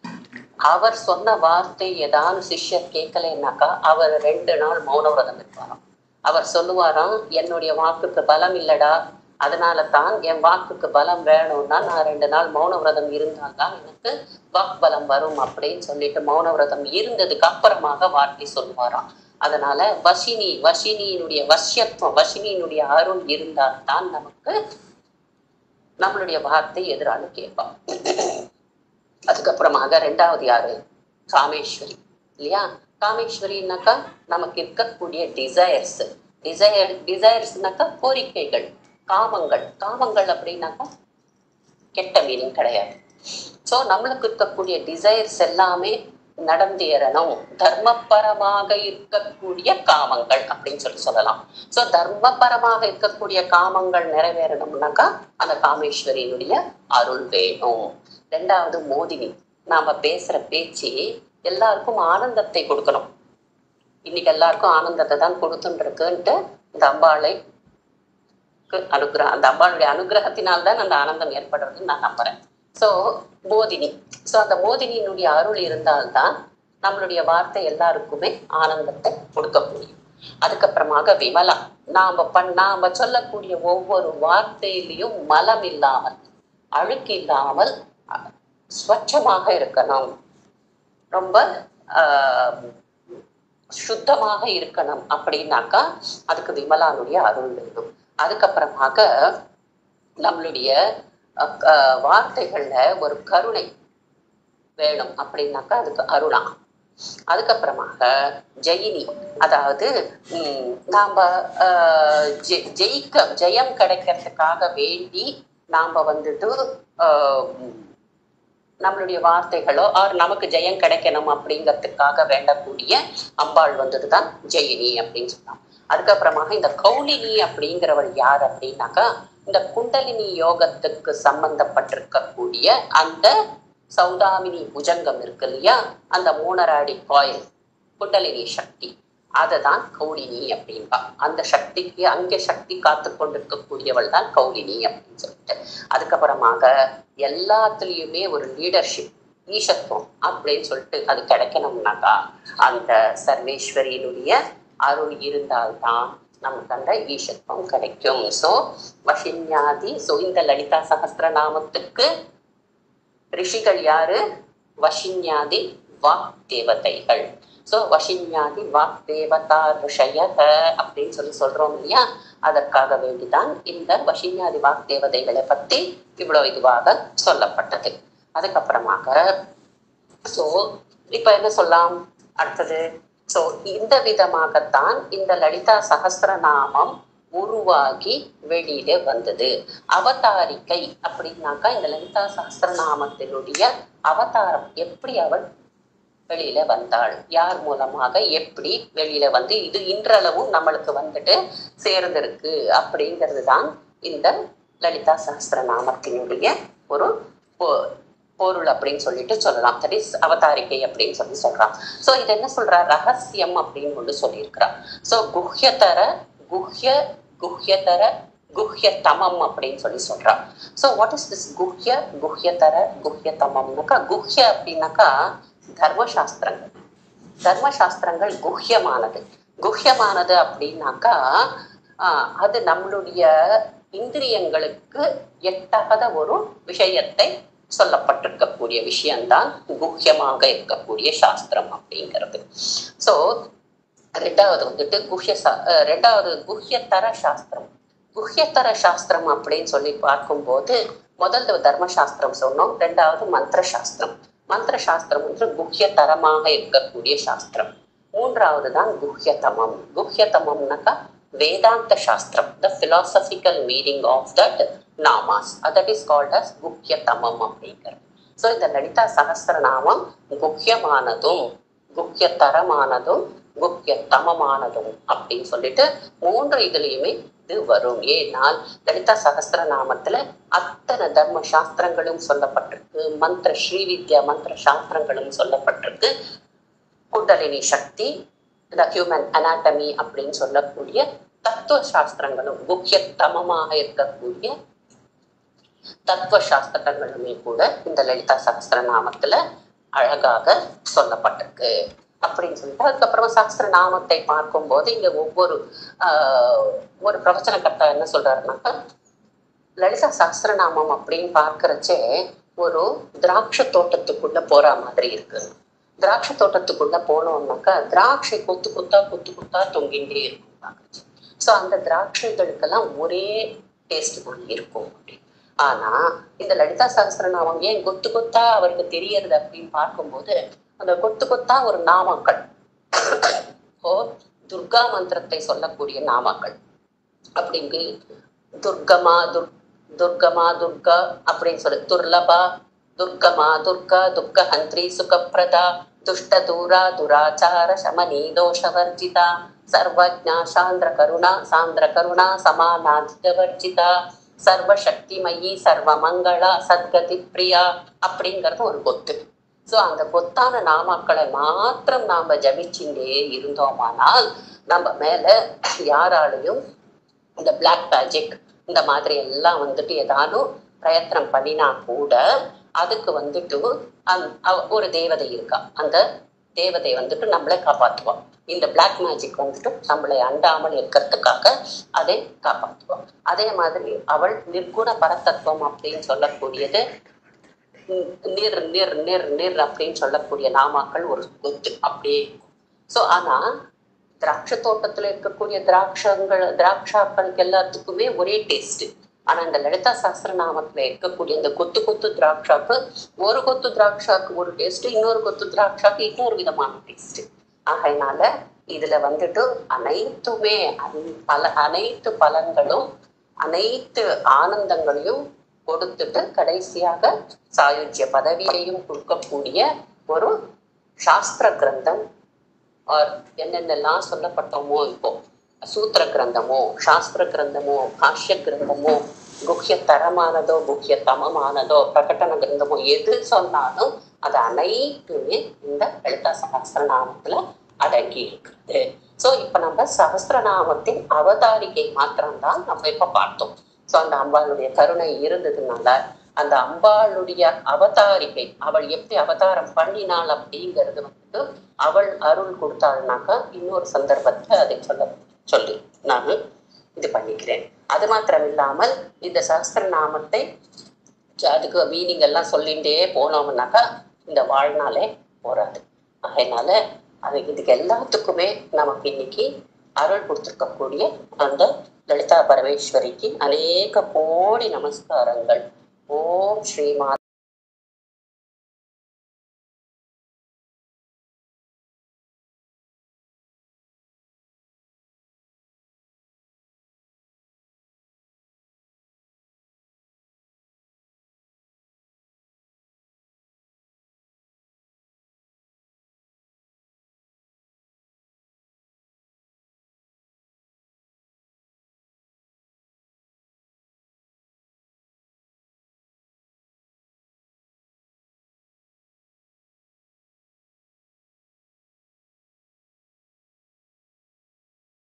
[SPEAKER 1] அவர் சொன்ன வார்த்தை ஏதாவது சிஷ்யர் கேட்கலைன்னாக்கா அவர் ரெண்டு நாள் மௌன விரதம் இருப்பாராம் அவர் சொல்லுவாராம் என்னுடைய வாக்குக்கு பலம் இல்லடா அதனால தான் என் வாக்குக்கு பலம் வேணும்னா நான் ரெண்டு நாள் மௌன விரதம் இருந்தால்தான் எனக்கு வாக் பலம் வரும் அப்படின்னு சொல்லிட்டு மௌன விரதம் இருந்ததுக்கு அப்புறமாக வார்த்தை சொல்லுவாராம் அதனால வசினி வசினியினுடைய வசியத்துவம் வசினியினுடைய அருள் இருந்தால்தான் நமக்கு நம்மளுடைய வார்த்தை எதிராளு கேட்பான் அதுக்கப்புறமாக ரெண்டாவது யாரு காமேஸ்வரி இல்லையா காமேஸ்வரினாக்கா நமக்கு இருக்கக்கூடிய டிசையர்ஸ் டிசையர் டிசையர்ஸ்னாக்கா கோரிக்கைகள் காமங்கள் காமங்கள் அப்படின்னாக்கா கெட்ட மீனிங் கிடையாது ஸோ நம்மளுக்கு இருக்கக்கூடிய டிசைர்ஸ் எல்லாமே நடந்தேறணும் தர்மபரமாக இருக்கக்கூடிய காமங்கள் அப்படின்னு சொல்லி சொல்லலாம் ஸோ தர்மபரமாக இருக்கக்கூடிய காமங்கள் நிறைவேறணும்னாக்கா அந்த காமேஸ்வரியினுடைய அருள் வேணும் ரெண்டாவது மோதினி நாம பேசுற பேச்சு எல்லாருக்கும் ஆனந்தத்தை கொடுக்கணும் இன்னைக்கு எல்லாருக்கும் ஆனந்தத்தை தான் கொடுத்துருக்குன்ட்டு இந்த அம்பாளை அனுகிரகம் அந்த அம்பாளுடைய அனுகிரகத்தினால்தான் அந்த ஆனந்தம் ஏற்படுறதுன்னு நான் நம்புறேன் சோ மோதினி சோ அந்த மோதினியினுடைய அருள் இருந்தால்தான் நம்மளுடைய வார்த்தை எல்லாருக்குமே ஆனந்தத்தை கொடுக்க முடியும் அதுக்கப்புறமாக விமலா நாம பண் நாம சொல்லக்கூடிய ஒவ்வொரு வார்த்தையிலையும் மலம் இல்லாமல் அழுக்கு இல்லாமல் அஹ், ஸ்வச்சமாக இருக்கணும் ரொம்ப ஆஹ், சுத்தமாக இருக்கணும் அப்படின்னாக்கா அதுக்கு விமலானுடைய அருள் வேணும் அதுக்கப்புறமாக நம்மளுடைய அஹ், அஹ், வார்த்தைகள்ல ஒரு கருணை வேணும் அப்படின்னாக்கா அதுக்கு அருணா அதுக்கப்புறமாக ஜெயினி அதாவது உம், நாம ஆஹ், ஜெ- ஜெயிக்க ஜெயம் கிடைக்கிறதுக்காக வேண்டி நாம வந்துட்டு ஆஹ், நம்மளுடைய வார்த்தைகளோ ஆர் நமக்கு ஜெயம் கிடைக்கணும் அப்படிங்கிறதுக்காக வேண்டக்கூடிய அம்பாள் வந்துட்டு தான் ஜெயினி அப்படின்னு சொன்னான் அதுக்கப்புறமாக இந்த கௌலினி அப்படிங்கிறவள் யார் அப்படின்னாக்கா இந்த குண்டலினி யோகத்துக்கு சம்பந்தப்பட்டிருக்கக்கூடிய அந்த சௌதாமினி புஜங்கம் இருக்கு இல்லையா அந்த மூணராடி காயில் குண்டலினி சக்தி அதை தான் கௌலினி அப்படின்பா அந்த சக்திக்கு அங்கே சக்தி காத்து கொண்டிருக்கக்கூடியவள் தான் கௌலினி அப்படின்னு சொல்லிட்டு அதுக்கப்புறமாக எல்லாத்துலேயுமே ஒரு லீடர்ஷிப் ஈஷத்துவம் அப்படின்னு சொல்லிட்டு அது கிடைக்கணும்னாக்கா அந்த சர்வேஸ்வரியினுடைய அருள் இருந்தால்தான் நமக்கு அந்த ஈஷத்துவம் கிடைக்கும் ஸோ வசின்யாதி ஸோ இந்த லலிதா சகஸ்திரநாமத்துக்கு ரிஷிகள் யாரு வசின்யாதி வாக் தேவதைகள் ஸோ வசின்யாதி வாக் தேவதா ரிஷய அப்படின்னு சொல்லி சொல்றோம் இல்லையா அதற்காக வேண்டிதான் இந்த வசின்யாதி வாக் தேவதைகளை பத்தி இவ்வளவு இதுவாக சொல்லப்பட்டது அதுக்கப்புறமாக ஸோ இப்ப என்ன சொல்லலாம் அடுத்தது ஸோ இந்த விதமாகத்தான் இந்த லலிதா சகஸ்ரநாமம் உருவாகி வெளியில வந்தது அவதாரிக்கை அப்படின்னாக்கா இந்த லலிதா சகஸ்ரநாமத்தினுடைய அவதாரம் எப்படி அவள் வெளியில வந்தாள் யார் மூலமாக எப்படி வெளியில வந்து இது இன்றளவும் நம்மளுக்கு வந்துட்டு சேர்ந்திருக்கு அப்படிங்கிறது தான் இந்த லலிதா சகஸ்ரநாமத்தினுடைய ஒரு பொ- பொருள் அப்படின்னு சொல்லிட்டு சொல்லலாம் தட் இஸ் அவதாரிகை அப்படின்னு சொல்லி சொல்றான் சோ இது என்ன சொல்றா ரகசியம் அப்படின்னு ஒன்று சொல்லியிருக்கிறா சோ குஹ்யதர குஹ்ய குஹ்யதர குஹ்யதமம் அப்படின்னு சொல்லி சொல்றா சோ வாட் இஸ் திஸ் குஹ்ய குஹ்யதர குஹ்யதமம்னாக்கா குஹ்ய அப்படின்னாக்கா தர்மசாஸ்திரங்கள் தர்மசாஸ்திரங்கள் குஹ்யமானது குஹ்யமானது அப்படின்னாக்கா ஆஹ், அது நம்மளுடைய இந்திரியங்களுக்கு எட்டாத ஒரு விஷயத்தை சொல்லப்பட்டிருக்கக்கூடிய விஷயம்தான் குஹ்யமாக இருக்கக்கூடிய சாஸ்திரம் அப்படிங்கிறது சோ ரெண்டாவது வந்துட்டு குஹ்ய சா- அஹ் ரெண்டாவது குஹ்யத்தர சாஸ்திரம் குஹ்யத்தர சாஸ்திரம் அப்படின்னு சொல்லி பார்க்கும்போது முதல்ல தர்மசாஸ்திரம் சொன்னோம் ரெண்டாவது மந்திர சாஸ்திரம் மந்திர சாஸ்திரம் வந்து குஹ்யதரமாக இருக்கக்கூடிய சாஸ்திரம் மூன்றாவது தான் குஹ்யதமம் குஹ்யதமம்னாக்கா வேதாந்த சாஸ்திரம் the philosophical meaning of that namas that is called as குஹ்யதமம் அப்படிங்கிறது ஸோ இந்த லலிதா சகஸ்திரநாமம் குஹ்யமானதும் குஹ்யதரமானதும் குஹ்யதமமானதும் அப்படின்னு சொல்லிட்டு மூன்று இதுலயுமே இது வரும் ஏனால் லலிதா சகஸ்திரநாமத்துல அத்தனை தர்ம சாஸ்திரங்களும் சொல்லப்பட்டிருக்கு மந்திர ஸ்ரீவித்யா மந்திர சாஸ்திரங்களும் சொல்லப்பட்டிருக்கு குண்டலினி சக்தி இந்த ஹியூமன் அனாட்டமி அப்படின்னு சொல்லக்கூடிய தத்துவ சாஸ்திரங்களும் முக்கியத்தமமாக இருக்கக்கூடிய தத்துவ சாஸ்திரங்களுமே கூட இந்த லலிதா சகஸ்திர நாமத்துல அழகாக சொல்லப்பட்டிருக்கு அப்படின்னு சொல்லிட்டு அதுக்கப்புறமா சகஸ்திர நாமத்தை பார்க்கும்போது இங்க ஒவ்வொரு ஆஹ் ஒரு பிரவச்சனகர்த்தா என்ன சொல்றாருனாக்கா லலிதா சகஸ்திரநாமம் அப்படின்னு பார்க்கறச்சே ஒரு திராட்சை தோட்டத்துக்குள்ள போற மாதிரி இருக்கு திராட்சை தோட்டத்துக்குள்ள போனோம்னாக்கா திராட்சை கொத்து கொத்தா கொத்து கொத்தா தொங்கிட்டே இருக்கும் பார்க்கறச்சே ஸோ அந்த திராட்சைகளுக்கெல்லாம் ஒரே டேஸ்ட் தான் இருக்கும் அப்படி ஆனா இந்த லலிதா சகஸ்திரநாமம் ஏன் கொத்து கொத்தா அவருக்கு தெரியறது அப்படின்னு பார்க்கும்போது அந்த கொத்து கொத்தா ஒரு நாமங்கள் ஓ துர்கா மந்திரத்தை சொல்லக்கூடிய நாமங்கள் அப்படிங்கு துர்கமா துர் துர்கமா துர்கா அப்படின்னு சொல்லு துர்லபா துர்கமா துர்கா துக்க ஹந்திரி சுகப்பிரதா துஷ்ட தூரா துராச்சார சமனி தோஷவர்ஜிதா சர்வஜா சாந்திர கருணா சாந்திர கருணா சமானாதிகவர்ஜிதா சர்வசக்திமயி சர்வமங்களா சத்கதி பிரியா அப்படிங்கிறது ஒரு கொத்து ஸோ அந்த கொத்தான நாமாக்களை மாத்திரம் நாம ஜபிச்சுட்டே இருந்தோமானால் நம்ம மேல யாராலையும் இந்த பிளாக் மேஜிக் இந்த மாதிரி எல்லாம் வந்துட்டு ஏதானும் பிரயத்தனம் பண்ணினா கூட அதுக்கு வந்துட்டு அந் அவ- ஒரு தேவதை இருக்கா அந்த தேவதை வந்துட்டு நம்மளை காப்பாற்றுவான் இந்த பிளாக் மேஜிக் வந்துட்டு நம்மளை அண்டாமல் இருக்கிறதுக்காக அதை காப்பாற்றுவான் அதே மாதிரி அவள் நிர்குண பரதத்துவம் அப்படின்னு சொல்லக்கூடியது நி- நிர் நிர் நிர் நிர் அப்படின்னு சொல்லக்கூடிய நாமாக்கள் ஒரு கொத்து அப்படியே ஸோ ஆனா திராட்சை தோட்டத்துல இருக்கக்கூடிய திராட்சங்கள் திராட்சாக்களுக்கு எல்லாத்துக்குமே ஒரே டேஸ்ட் ஆனா இந்த லலிதா சாஸ்திர நாமத்துல இருக்கக்கூடிய இந்த கொத்து கொத்து திராட்சாக்கு ஒரு கொத்து திராட்சாக்கு ஒரு டேஸ்ட் இன்னொரு கொத்து திராட்சாக்கு இன்னொரு விதமான டேஸ்ட் ஆகையினால இதுல வந்துட்டு அனைத்துமே அன்- பல அனைத்து பலன்களும் அனைத்து ஆனந்தங்களையும் கொடுத்துட்டு கடைசியாக சாயுஜ்ய பதவியையும் கொடுக்கக்கூடிய ஒரு சாஸ்திர கிரந்தம் ஆர் என்னென்னலாம் சொல்லப்பட்டோமோ இப்போ சூத்திர கிரந்தமோ சாஸ்திர கிரந்தமோ பாஷ்ய கிரந்தமோ குஹ்ய தரமானதோ குஹ்ய தமமானதோ பிரகடன கிரந்தமோ எது சொன்னாலும் அது அனைத்துமே இந்த லலிதா சகஸ்திரநாமத்துல அடங்கி இருக்கிறது சோ இப்ப நம்ம சகஸ்திரநாமத்தின் அவதாரிகை மாத்திரம்தான் நம்ம இப்ப பார்த்தோம் சோ அந்த அம்பாளுடைய கருணை இருந்ததுனால அந்த அம்பாளுடைய அவதாரிகை அவள் எப்படி அவதாரம் பண்ணினாள் அப்படிங்கிறது வந்துட்டு அவள் அருள் கொடுத்தாள்னாக்கா இன்னொரு சந்தர்ப்பத்துல அதை சொல்ல சொல்லி நான் இது பண்ணிக்கிறேன் அது மாத்திரம் இல்லாமல் இந்த சஹஸ்திர நாமத்தை அதுக்கு மீனிங் எல்லாம் சொல்லிகிட்டே போனோம்னாக்கா இந்த வாழ்நாளே போறாது அதனால அது இதுக்கு எல்லாத்துக்குமே நமக்கு இன்னைக்கு அருள் கொடுத்துருக்கக்கூடிய அந்த லலிதா பரமேஸ்வரிக்கு அநேக கோடி நமஸ்காரங்கள் ஓம் ஸ்ரீமா